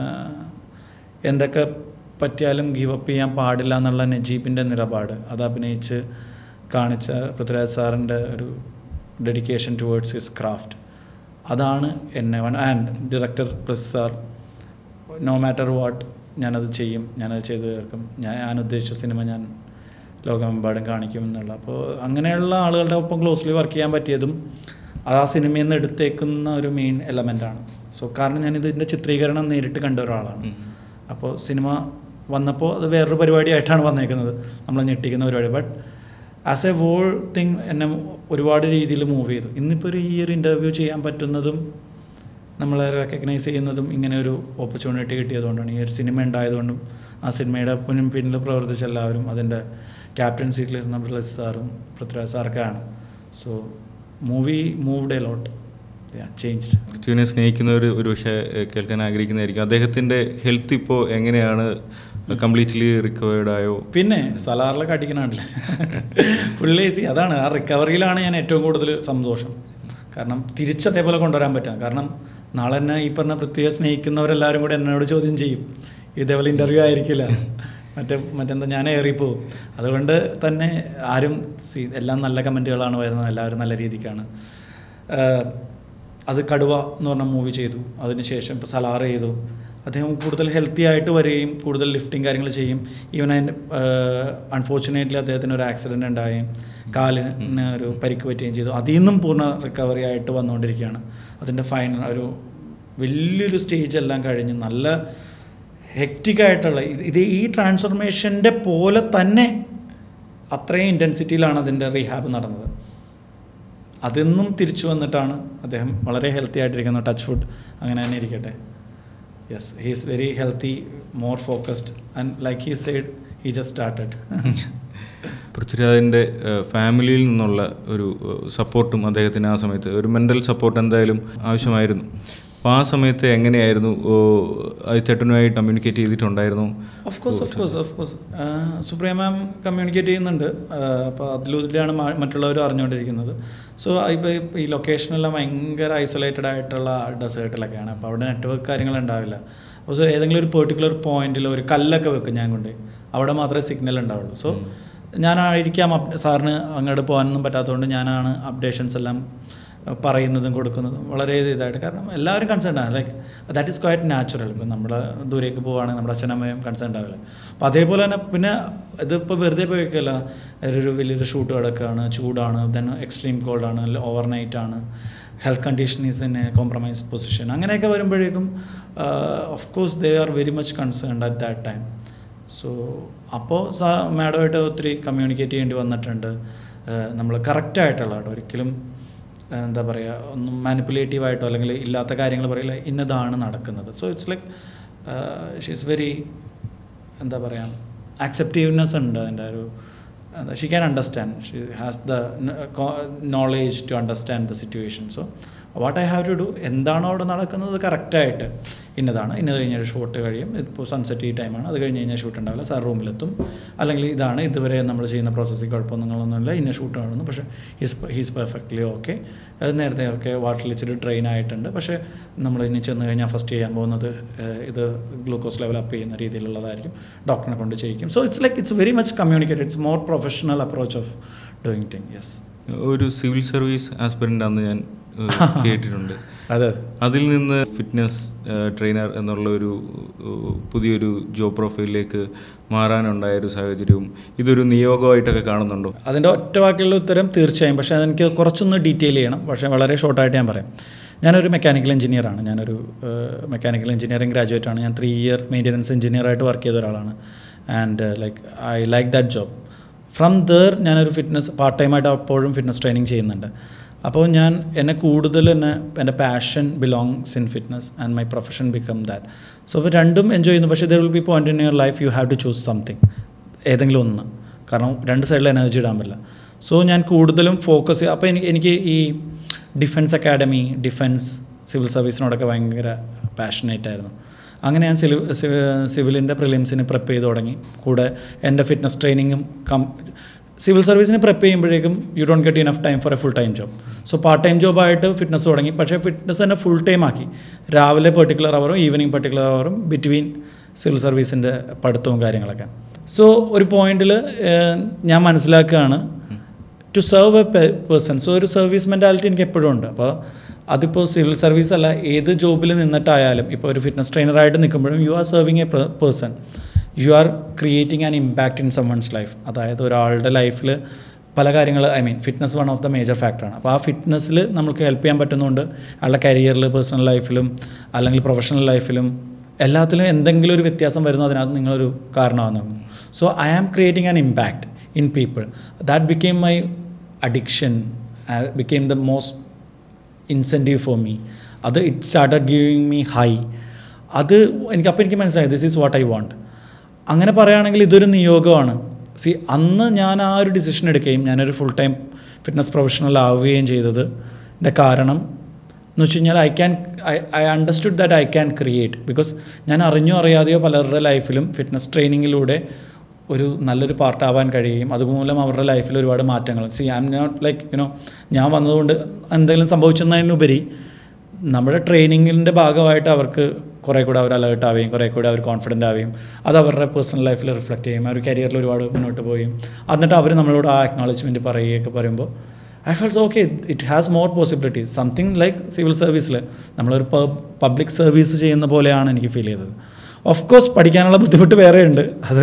എന്തൊക്കെ പറ്റിയാലും ഗീവ് അപ്പ് ചെയ്യാൻ പാടില്ല എന്നുള്ള നജീബിൻ്റെ നിലപാട് അത് അഭിനയിച്ച് കാണിച്ച പൃഥ്വിരാജ് സാറിൻ്റെ ഒരു ഡെഡിക്കേഷൻ ടുവേർഡ്സ് ഹിസ് ക്രാഫ്റ്റ് അതാണ് എന്നെ and director Blessy sir no matter what ഞാനത് ചെയ്യും ഞാനത് ചെയ്ത് തീർക്കും ഞാൻ ഞാൻ ഉദ്ദേശിച്ച സിനിമ ഞാൻ ലോകമെമ്പാടും കാണിക്കും എന്നുള്ള അപ്പോൾ അങ്ങനെയുള്ള ആളുകളുടെ ഒപ്പം ക്ലോസ്ലി വർക്ക് ചെയ്യാൻ പറ്റിയതും അത് ആ സിനിമയിൽ നിന്ന് എടുത്തേക്കുന്ന ഒരു മെയിൻ എലമെൻ്റാണ് സോ കാരണം ഞാൻ ഇതിൻ്റെ ചിത്രീകരണം നേരിട്ട് കണ്ട ഒരാളാണ് അപ്പോൾ സിനിമ വന്നപ്പോൾ അത് വേറൊരു പരിപാടിയായിട്ടാണ് വന്നേക്കുന്നത് നമ്മൾ ഞെട്ടിക്കുന്ന പരിപാടി but as a whole thing എന്നെ ഒരുപാട് രീതിയിൽ മൂവ് ചെയ്തു ഇന്നിപ്പോൾ ഒരു ഈ ഒരു ഇൻ്റർവ്യൂ ചെയ്യാൻ പറ്റുന്നതും നമ്മളെ റെക്കഗ്നൈസ് ചെയ്യുന്നതും ഇങ്ങനെ ഒരു ഓപ്പർച്യൂണിറ്റി കിട്ടിയതുകൊണ്ടാണ് ഈ ഒരു സിനിമ ഉണ്ടായതുകൊണ്ടും ആ സിനിമയുടെ പിന്നിൽ പിന്നിൽ പ്രവർത്തിച്ച എല്ലാവരും അതിൻ്റെ ക്യാപ്റ്റൻ സീറ്റിലിരുന്ന ബ്ലസ് സാറും പൃഥ്വിരാജ് സാർക്കാണ് so movie moved a lot changed പൃഥ്വിനെ സ്നേഹിക്കുന്നവർ ഒരു പക്ഷേ ഏഹ്, കേൾക്കാൻ ആഗ്രഹിക്കുന്നതായിരിക്കും അദ്ദേഹത്തിൻ്റെ ഹെൽത്ത് ഇപ്പോൾ എങ്ങനെയാണ് കംപ്ലീറ്റ്ലി റിക്കവേർഡ് ആയോ പിന്നെ സലാറിലൊക്കെ അടിക്കണമല്ലേ പുള്ളി സി അതാണ് ആ റിക്കവറിയിലാണ് ഞാൻ ഏറ്റവും കൂടുതൽ സന്തോഷം കാരണം തിരിച്ചതേപോലെ കൊണ്ടുവരാൻ പറ്റുക കാരണം നാളെ തന്നെ ഈ പറഞ്ഞ പ്രത്യേക സ്നേഹിക്കുന്നവരെല്ലാവരും കൂടി എന്നോട് ചോദ്യം ചെയ്യും ഇതേപോലെ ഇൻ്റർവ്യൂ ആയിരിക്കില്ല മറ്റേ മറ്റെന്താ ഞാൻ ഏറിപ്പോവും അതുകൊണ്ട് തന്നെ ആരും സി എല്ലാം നല്ല കമൻറ്റുകളാണ് വരുന്നത് എല്ലാവരും നല്ല രീതിക്കാണ് ആഹ് അത് കടുവ എന്ന് പറഞ്ഞ മൂവി ചെയ്തു അതിനുശേഷം ഇപ്പോൾ സലാർ ചെയ്തു അദ്ദേഹം കൂടുതൽ ഹെൽത്തി ആയിട്ട് വരികയും കൂടുതൽ ലിഫ്റ്റിംഗ് കാര്യങ്ങൾ ചെയ്യും ഈവൻ അതിൻ്റെ അൺഫോർച്ചുനേറ്റ്ലി അദ്ദേഹത്തിന് ഒരു ആക്സിഡൻ്റ് ഉണ്ടായും കാലിന് ഒരു പരിക്ക് പറ്റുകയും ചെയ്തു അതിൽ നിന്നും പൂർണ്ണ റിക്കവറി ആയിട്ട് വന്നുകൊണ്ടിരിക്കുകയാണ് അതിൻ്റെ ഫൈനൽ ഒരു വലിയൊരു സ്റ്റേജ് എല്ലാം കഴിഞ്ഞ് നല്ല ഹെക്റ്റിക് ആയിട്ടുള്ള ഇത് ഇത് ഈ ട്രാൻസ്ഫർമേഷൻ്റെ പോലെ തന്നെ അത്രയും ഇൻറ്റൻസിറ്റിയിലാണ് അതിൻ്റെ റീഹാബ് നടന്നത് അതിന്നും തിരിച്ചു വന്നിട്ടാണ് അദ്ദേഹം വളരെ ഹെൽത്തി ആയിട്ടിരിക്കുന്ന ടച്ച് ഫുഡ് അങ്ങനെ തന്നെ ഇരിക്കട്ടെ yes he is very healthy more focused and like he side he just started പൃഥ്വിരാജിൻ്റെ ഫാമിലിയിൽ നിന്നുള്ള ഒരു സപ്പോർട്ടും അദ്ദേഹത്തിന് ആ സമയത്ത് ഒരു മെൻ്റൽ സപ്പോർട്ട് എന്തായാലും ആവശ്യമായിരുന്നു അപ്പോൾ ആ സമയത്ത് എങ്ങനെയായിരുന്നു ചേട്ടനുമായി കമ്മ്യൂണിക്കേറ്റ് ചെയ്തിട്ടുണ്ടായിരുന്നു of course of course of course Supriya ma'am communicate ചെയ്യുന്നുണ്ട് അപ്പോൾ അതിലൂടെയാണ് മ- മറ്റുള്ളവർ അറിഞ്ഞുകൊണ്ടിരിക്കുന്നത് സോ ഇപ്പോൾ ഈ ലൊക്കേഷനെല്ലാം ഭയങ്കര ഐസൊലേറ്റഡ് ആയിട്ടുള്ള ഡെസേർട്ടിലൊക്കെയാണ് അപ്പോൾ അവിടെ നെറ്റ്വർക്ക് കാര്യങ്ങൾ ഉണ്ടാവില്ല അപ്പോൾ സോ ഏതെങ്കിലും ഒരു പെർട്ടിക്കുലർ പോയിന്റിൽ ഒരു കല്ലൊക്കെ വെക്കും ഞാൻ കൊണ്ട് അവിടെ മാത്രമേ സിഗ്നൽ ഉണ്ടാവുള്ളൂ സോ ഞാനായിരിക്കാം അപ് സാറിന് അങ്ങോട്ട് പോകാനൊന്നും പറ്റാത്തതുകൊണ്ട് ഞാനാണ് അപ്ഡേഷൻസ് എല്ലാം അഹ് പറയുന്നതും കൊടുക്കുന്നതും വളരെ ഇതായിട്ട് കാരണം എല്ലാവരും കൺസേൺ ആണ് like that is quite natural ഇപ്പം നമ്മൾ ദൂരേക്ക് പോവുകയാണെങ്കിൽ നമ്മുടെ അച്ഛനമ്മയും കൺസേൺ ഉണ്ടാവില്ല അപ്പോൾ അതേപോലെ തന്നെ പിന്നെ ഇതിപ്പോൾ വെറുതെ പോയി വെക്കല്ല ഒരു വലിയൊരു ഷൂട്ട് കിടക്കുകയാണ് ചൂടാണ് ദെൻ എക്സ്ട്രീം കോൾഡാണ് ഓവർ നൈറ്റ് ആണ് health condition is in a compromised position അങ്ങനെയൊക്കെ വരുമ്പോഴേക്കും of course they are very much concerned at that time so അപ്പോൾ സാ മാഡമായിട്ട് ഒത്തിരി കമ്മ്യൂണിക്കേറ്റ് ചെയ്യേണ്ടി വന്നിട്ടുണ്ട് നമ്മൾ കറക്റ്റായിട്ടുള്ള കേട്ടോ ഒരിക്കലും ഏഹ്, എന്താ പറയുക ഒന്നും മാനിപ്പുലേറ്റീവ് ആയിട്ടോ അല്ലെങ്കിൽ ഇല്ലാത്ത കാര്യങ്ങൾ പറയില്ല ഇന്നതാണ് നടക്കുന്നത് so it's like she's very എന്താ പറയുക ആക്സെപ്റ്റീവ്നെസ് ഉണ്ട് അതിൻ്റെ ഒരു she can understand she has the knowledge to understand the situation so what I have to do എന്താണോ അവിടെ നടക്കുന്നത് കറക്റ്റായിട്ട് ഇന്നതാണ് ഇന്നത് കഴിഞ്ഞൊരു ഷൂട്ട് കഴിയും ഇപ്പോൾ സൺസെറ്റ് ഈ ടൈമാണ് അത് കഴിഞ്ഞ് കഴിഞ്ഞാൽ ഷൂട്ട് ഉണ്ടാവില്ല സാർ റൂമിലെത്തും അല്ലെങ്കിൽ ഇതാണ് ഇതുവരെ നമ്മൾ ചെയ്യുന്ന പ്രോസസ്സിൽ കുഴപ്പമൊന്നുങ്ങളൊന്നുമില്ല ഇന്ന ഷൂട്ട് കാണുന്നു പക്ഷേ ഹീസ് ഹീസ് പെർഫെക്റ്റ്ലി ഓക്കെ അത് നേരത്തെ ഒക്കെ വാട്ടറിൽ ഇച്ചിരി ഡ്രെയിൻ ആയിട്ടുണ്ട് പക്ഷേ നമ്മൾ ഇനി ചെന്ന് കഴിഞ്ഞാൽ ഫസ്റ്റ് ചെയ്യാൻ പോകുന്നത് ഏഹ്, ഇത് ഗ്ലൂക്കോസ് ലെവൽ അപ്പ് ചെയ്യുന്ന രീതിയിലുള്ളതായിരിക്കും ഡോക്ടറിനെ കൊണ്ട് ചെയ്യിക്കും so it's like it's very much communicate it's more professional approach of doing thing yes ഒരു സിവിൽ സർവീസ് ആസ്പിറൻ്റ് ആണെന്ന് ഞാൻ ഏഹ്, കേട്ടിട്ടുണ്ട് അതെ അതിൽ നിന്ന് ഫിറ്റ്നസ് ട്രെയിനർ എന്നുള്ള ഒരു ഏഹ്, പുതിയൊരു ജോബ് പ്രൊഫൈലിലേക്ക് മാറാനുണ്ടായ ഒരു സാഹചര്യവും ഇതൊരു നിയോഗമായിട്ടൊക്കെ കാണുന്നുണ്ടോ അതിൻ്റെ ഒറ്റ വാക്കിലുള്ള ഉത്തരം തീർച്ചയായും പക്ഷേ അതെനിക്ക് കുറച്ചൊന്ന് ഡീറ്റെയിൽ ചെയ്യണം പക്ഷേ വളരെ ഷോർട്ടായിട്ട് ഞാൻ പറയാം ഞാനൊരു മെക്കാനിക്കൽ എഞ്ചിനീയറാണ് ഞാനൊരു മെക്കാനിക്കൽ എഞ്ചിനീയറിംഗ് ഗ്രാജുവേറ്റ് ആണ് ഞാൻ ത്രീ ഇയർ മെയിൻ്റനൻസ് എഞ്ചിനീയറായിട്ട് വർക്ക് ചെയ്ത ഒരാളാണ് and like I like that job from there ഞാനൊരു ഫിറ്റ്നസ് പാർട്ട് ടൈമായിട്ട് അപ്പോഴും ഫിറ്റ്നസ് ട്രെയിനിങ് ചെയ്യുന്നുണ്ട് അപ്പോൾ ഞാൻ എന്നെ കൂടുതൽ എന്നെ എൻ്റെ passion belongs in fitness and my profession become that so അപ്പോൾ രണ്ടും എൻജോയ് ചെയ്യുന്നു പക്ഷേ there will be point in your life you have to choose something ഏതെങ്കിലും ഒന്ന് കാരണം രണ്ട് സൈഡിൽ എനർജി ഇടാൻ പറ്റില്ല സോ ഞാൻ കൂടുതലും ഫോക്കസ് അപ്പോൾ എനിക്ക് എനിക്ക് ഈ ഡിഫൻസ് അക്കാഡമി ഡിഫൻസ് സിവിൽ സർവീസിനോടൊക്കെ ഭയങ്കര പാഷനേറ്റ് ആയിരുന്നു അങ്ങനെ ഞാൻ സിവിൽ സിവിലിൻ്റെ പ്രിലിംസിന് പ്രിപ്പ് ചെയ്ത് തുടങ്ങി കൂടെ എൻ്റെ ഫിറ്റ്നസ് ട്രെയിനിങ്ങും കം സിവിൽ സർവീസിന് പ്രിപ്പ് ചെയ്യുമ്പോഴേക്കും you don't get enough time for a full time job so part time ജോബായിട്ട് ഫിറ്റ്നസ് തുടങ്ങി പക്ഷേ ഫിറ്റ്നസ് തന്നെ ഫുൾ ടൈം ആക്കി രാവിലെ പെർട്ടിക്കുലർ അവറും ഈവനിങ് പെർട്ടിക്കുലർ അവറും ബിറ്റ്വീൻ സിവിൽ സർവീസിൻ്റെ പഠിത്തവും കാര്യങ്ങളൊക്കെ സോ ഒരു പോയിന്റിൽ ഞാൻ മനസ്സിലാക്കുകയാണ് to serve a person so ഒരു സർവീസ് മെൻറ്റാലിറ്റി എനിക്ക് എപ്പോഴും ഉണ്ട് അപ്പോൾ അതിപ്പോൾ സിവിൽ സർവീസ് അല്ല ഏത് ജോബിൽ നിന്നിട്ടായാലും ഇപ്പോൾ ഒരു ഫിറ്റ്നസ് ട്രെയിനറായിട്ട് നിൽക്കുമ്പോഴും you are serving a person you are creating an impact in someone's life അതായത് ഒരാളുടെ ലൈഫിൽ പല കാര്യങ്ങൾ I mean fitness one of the major ഫാക്ടറാണ് അപ്പോൾ ആ ഫിറ്റ്നസ്സിൽ നമുക്ക് ഹെൽപ്പ് ചെയ്യാൻ പറ്റുന്നുണ്ട് അയാളുടെ കരിയറിൽ പേഴ്സണൽ ലൈഫിലും അല്ലെങ്കിൽ പ്രൊഫഷണൽ ലൈഫിലും എല്ലാത്തിലും എന്തെങ്കിലും ഒരു വ്യത്യാസം വരുന്നു അതിനകത്ത് നിങ്ങളൊരു കാരണമാകുന്നു so I am creating an impact in people that became my addiction became the most incentive for me അത് it started giving me high അത് എനിക്ക് അപ്പോൾ എനിക്ക് മനസ്സിലായി this is what I want അങ്ങനെ പറയുകയാണെങ്കിൽ ഇതൊരു നിയോഗമാണ് സി അന്ന് ഞാൻ ആ ഒരു ഡിസിഷൻ എടുക്കുകയും ഞാനൊരു ഫുൾ ടൈം ഫിറ്റ്നസ് പ്രൊഫഷണൽ ആവുകയും ചെയ്തത് എൻ്റെ കാരണം എന്ന് വെച്ച് കഴിഞ്ഞാൽ I can I I understood that I can create because ഞാൻ അറിഞ്ഞോ അറിയാതെയോ പലരുടെ ലൈഫിലും ഫിറ്റ്നസ് ട്രെയിനിങ്ങിലൂടെ ഒരു നല്ലൊരു പാർട്ടാവാൻ കഴിയുകയും അതുമൂലം അവരുടെ ലൈഫിൽ ഒരുപാട് മാറ്റങ്ങൾ സി I'm not like you know ഞാൻ വന്നതുകൊണ്ട് എന്തെങ്കിലും സംഭവിച്ചെന്നതിനുപരി നമ്മുടെ ട്രെയിനിങ്ങിൻ്റെ ഭാഗമായിട്ട് അവർക്ക് കുറേ കൂടെ അവർ അലേർട്ട് ആവുകയും കുറേ കൂടെ അവർ കോൺഫിഡൻ്റ് ആവുകയും അത് അവരുടെ പേഴ്സണൽ ലൈഫിൽ റിഫ്ലക്റ്റ് ചെയ്യും അവർ കരിയറിൽ ഒരുപാട് മുന്നോട്ട് പോവുകയും എന്നിട്ട് അവർ നമ്മളോട് ആ അക്നോളജ്മെൻറ്റ് പറയുകയൊക്കെ പറയുമ്പോൾ I feels okay it has more possibilities something like civil സർവീസിൽ നമ്മളൊരു പബ്ലിക് സർവീസ് ചെയ്യുന്ന പോലെയാണ് എനിക്ക് ഫീൽ ചെയ്തത് ഓഫ് കോഴ്സ് പഠിക്കാനുള്ള ബുദ്ധിമുട്ട് വേറെയുണ്ട് അത്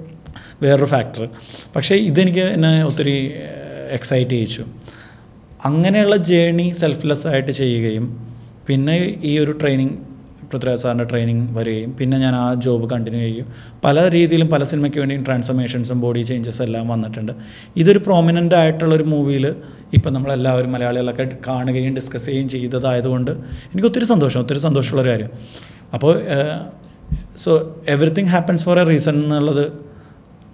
വേറൊരു ഫാക്ടർ പക്ഷേ ഇതെനിക്ക് എന്നെ ഒത്തിരി എക്സൈറ്റ് ചെയ്യിച്ചു അങ്ങനെയുള്ള ജേണി സെൽഫ്ലെസ് ആയിട്ട് ചെയ്യുകയും പിന്നെ ഈ ഒരു ട്രെയിനിങ് പൃഥ്വിരാജ് സാറിൻ്റെ ട്രെയിനിങ് വരികയും പിന്നെ ഞാൻ ആ ജോബ് കണ്ടിന്യൂ ചെയ്യും പല രീതിയിലും പല സിനിമയ്ക്ക് വേണ്ടിയും ട്രാൻസ്ഫോർമേഷൻസും ബോഡി ചേഞ്ചസ് എല്ലാം വന്നിട്ടുണ്ട് ഇതൊരു പ്രോമിനൻ്റ് ആയിട്ടുള്ള ഒരു മൂവിയിൽ ഇപ്പം നമ്മളെല്ലാവരും മലയാളികളൊക്കെ കാണുകയും ഡിസ്കസ് ചെയ്യുകയും ചെയ്തതായതുകൊണ്ട് എനിക്ക് ഒത്തിരി സന്തോഷം ഒത്തിരി സന്തോഷമുള്ളൊരു കാര്യം അപ്പോൾ so everything happens for a reason എന്നുള്ളത്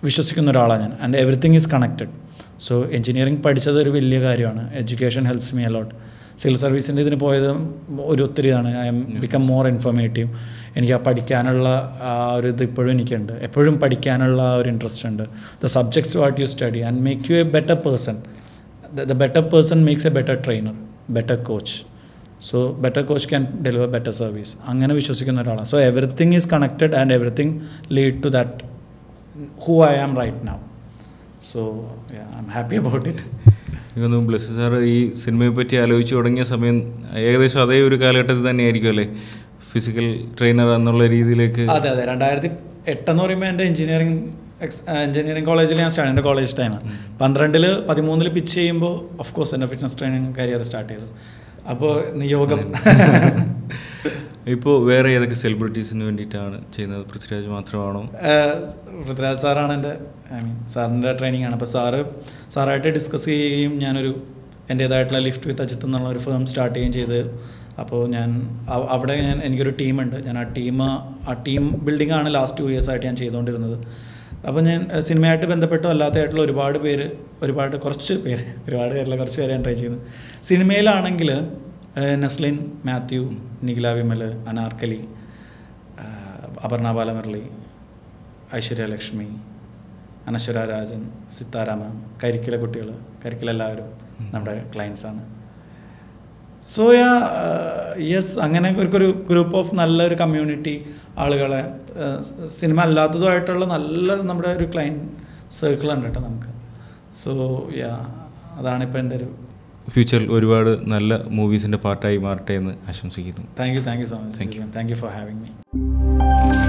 വിശ്വസിക്കുന്ന ഒരാളാണ് ഞാൻ and everything is connected so engineering പഠിച്ചത് ഒരു വലിയ കാര്യമാണ് education helps me a lot civil സർവീസിൻ്റെ ഇതിന് പോയത് ഒരു ഒത്തിരിയാണ് I'm become more informative എനിക്ക് ആ പഠിക്കാനുള്ള ആ ഒരു ഇത് ഇപ്പോഴും എനിക്കുണ്ട് എപ്പോഴും പഠിക്കാനുള്ള ആ ഒരു ഇൻട്രസ്റ്റ് ഉണ്ട് the subjects what you study and make you a better person the better person makes a better trainer better coach so better coach can deliver better service അങ്ങനെ വിശ്വസിക്കുന്ന ഒരാളാണ് so everything is connected and everything lead to that who I am right now so I'm happy about it എനിക്ക് തോന്നുന്നു bless sir ഈ സിനിമയെ പറ്റി ആലോചിച്ച് തുടങ്ങിയ സമയം ഏകദേശം അതേ ഒരു കാലഘട്ടത്തിൽ തന്നെയായിരിക്കും അല്ലേ ഫിസിക്കൽ ട്രെയിനർ എന്നുള്ള രീതിയിലേക്ക് അതെ അതെ രണ്ടായിരത്തി എട്ടെന്ന് പറയുമ്പോൾ എൻ്റെ എഞ്ചിനീയറിംഗ് എക്സ് എഞ്ചിനീയറിംഗ് കോളേജിൽ ഞാൻ സ്റ്റാർട്ട് എൻ്റെ കോളേജ് ടൈമാണ് പന്ത്രണ്ടിൽ പതിമൂന്നിൽ പിച്ച് ചെയ്യുമ്പോൾ ഓഫ് കോഴ്സ് എൻ്റെ ഫിറ്റ്നസ് ട്രെയിനിങ് കരിയർ സ്റ്റാർട്ട് ചെയ്തു അപ്പോൾ നിയോഗം ഇപ്പോൾ വേറെ ഏതൊക്കെ സെലിബ്രിറ്റീസിന് വേണ്ടിയിട്ടാണ് ചെയ്യുന്നത് പൃഥ്വിരാജ് മാത്രമാണോ ഏഹ് പൃഥ്വിരാജ് സാറാണ് എൻ്റെ ഐ മീൻ സാറിൻ്റെ ട്രെയിനിങ് ആണ് അപ്പോൾ സാറ് സാറായിട്ട് ഡിസ്കസ് ചെയ്യുകയും ഞാനൊരു എൻ്റേതായിട്ടുള്ള ലിഫ്റ്റ് വിത്ത് അജിത്ത് എന്നുള്ള ഒരു ഫേം സ്റ്റാർട്ട് ചെയ്യുകയും ചെയ്ത് അപ്പോൾ ഞാൻ അവ- അവിടെ ഞാൻ എനിക്കൊരു ടീമുണ്ട് ഞാൻ ആ ടീം ആ ടീം ബിൽഡിംഗ് ആണ് ലാസ്റ്റ് ടു ഇയേഴ്സ് ആയിട്ട് ഞാൻ ചെയ്തുകൊണ്ടിരുന്നത് അപ്പോൾ ഞാൻ ഏഹ് സിനിമയായിട്ട് ബന്ധപ്പെട്ടോ അല്ലാത്തതായിട്ടുള്ള ഒരുപാട് പേര് ഒരുപാട് കുറച്ച് പേര് ഒരുപാട് പേരില്ല കുറച്ച് പേരെ ഞാൻ ട്രൈ ചെയ്യുന്നത് സിനിമയിലാണെങ്കിൽ ഏഹ് നസ്ലിൻ മാത്യു നിഖില വിമൽ അനാർക്കലി ആഹ് അപർണ ബാലമുരളി ഐശ്വര്യ ലക്ഷ്മി അനശ്വര രാജൻ സിത്താരാമ കരിക്കിലെ കുട്ടികൾ കരിക്കിലെല്ലാവരും നമ്മുടെ ക്ലയൻസാണ് സോ യാ യെസ് അങ്ങനെ ഒരു ഗ്രൂപ്പ് ഓഫ് നല്ലൊരു കമ്മ്യൂണിറ്റി ആളുകളെ ആഹ് സ് സിനിമ അല്ലാത്തതുമായിട്ടുള്ള നല്ല നമ്മുടെ ഒരു ക്ലയൻറ്റ് സർക്കിൾ ഉണ്ട് കേട്ടോ നമുക്ക് സോ യാ അതാണിപ്പോൾ എൻ്റെ ഒരു ഫ്യൂച്ചറിൽ ഒരുപാട് നല്ല മൂവീസിൻ്റെ പാർട്ടായി മാറട്ടെ എന്ന് ആശംസിക്കുന്നു thank you thank you so much Thank you. Thank you for having me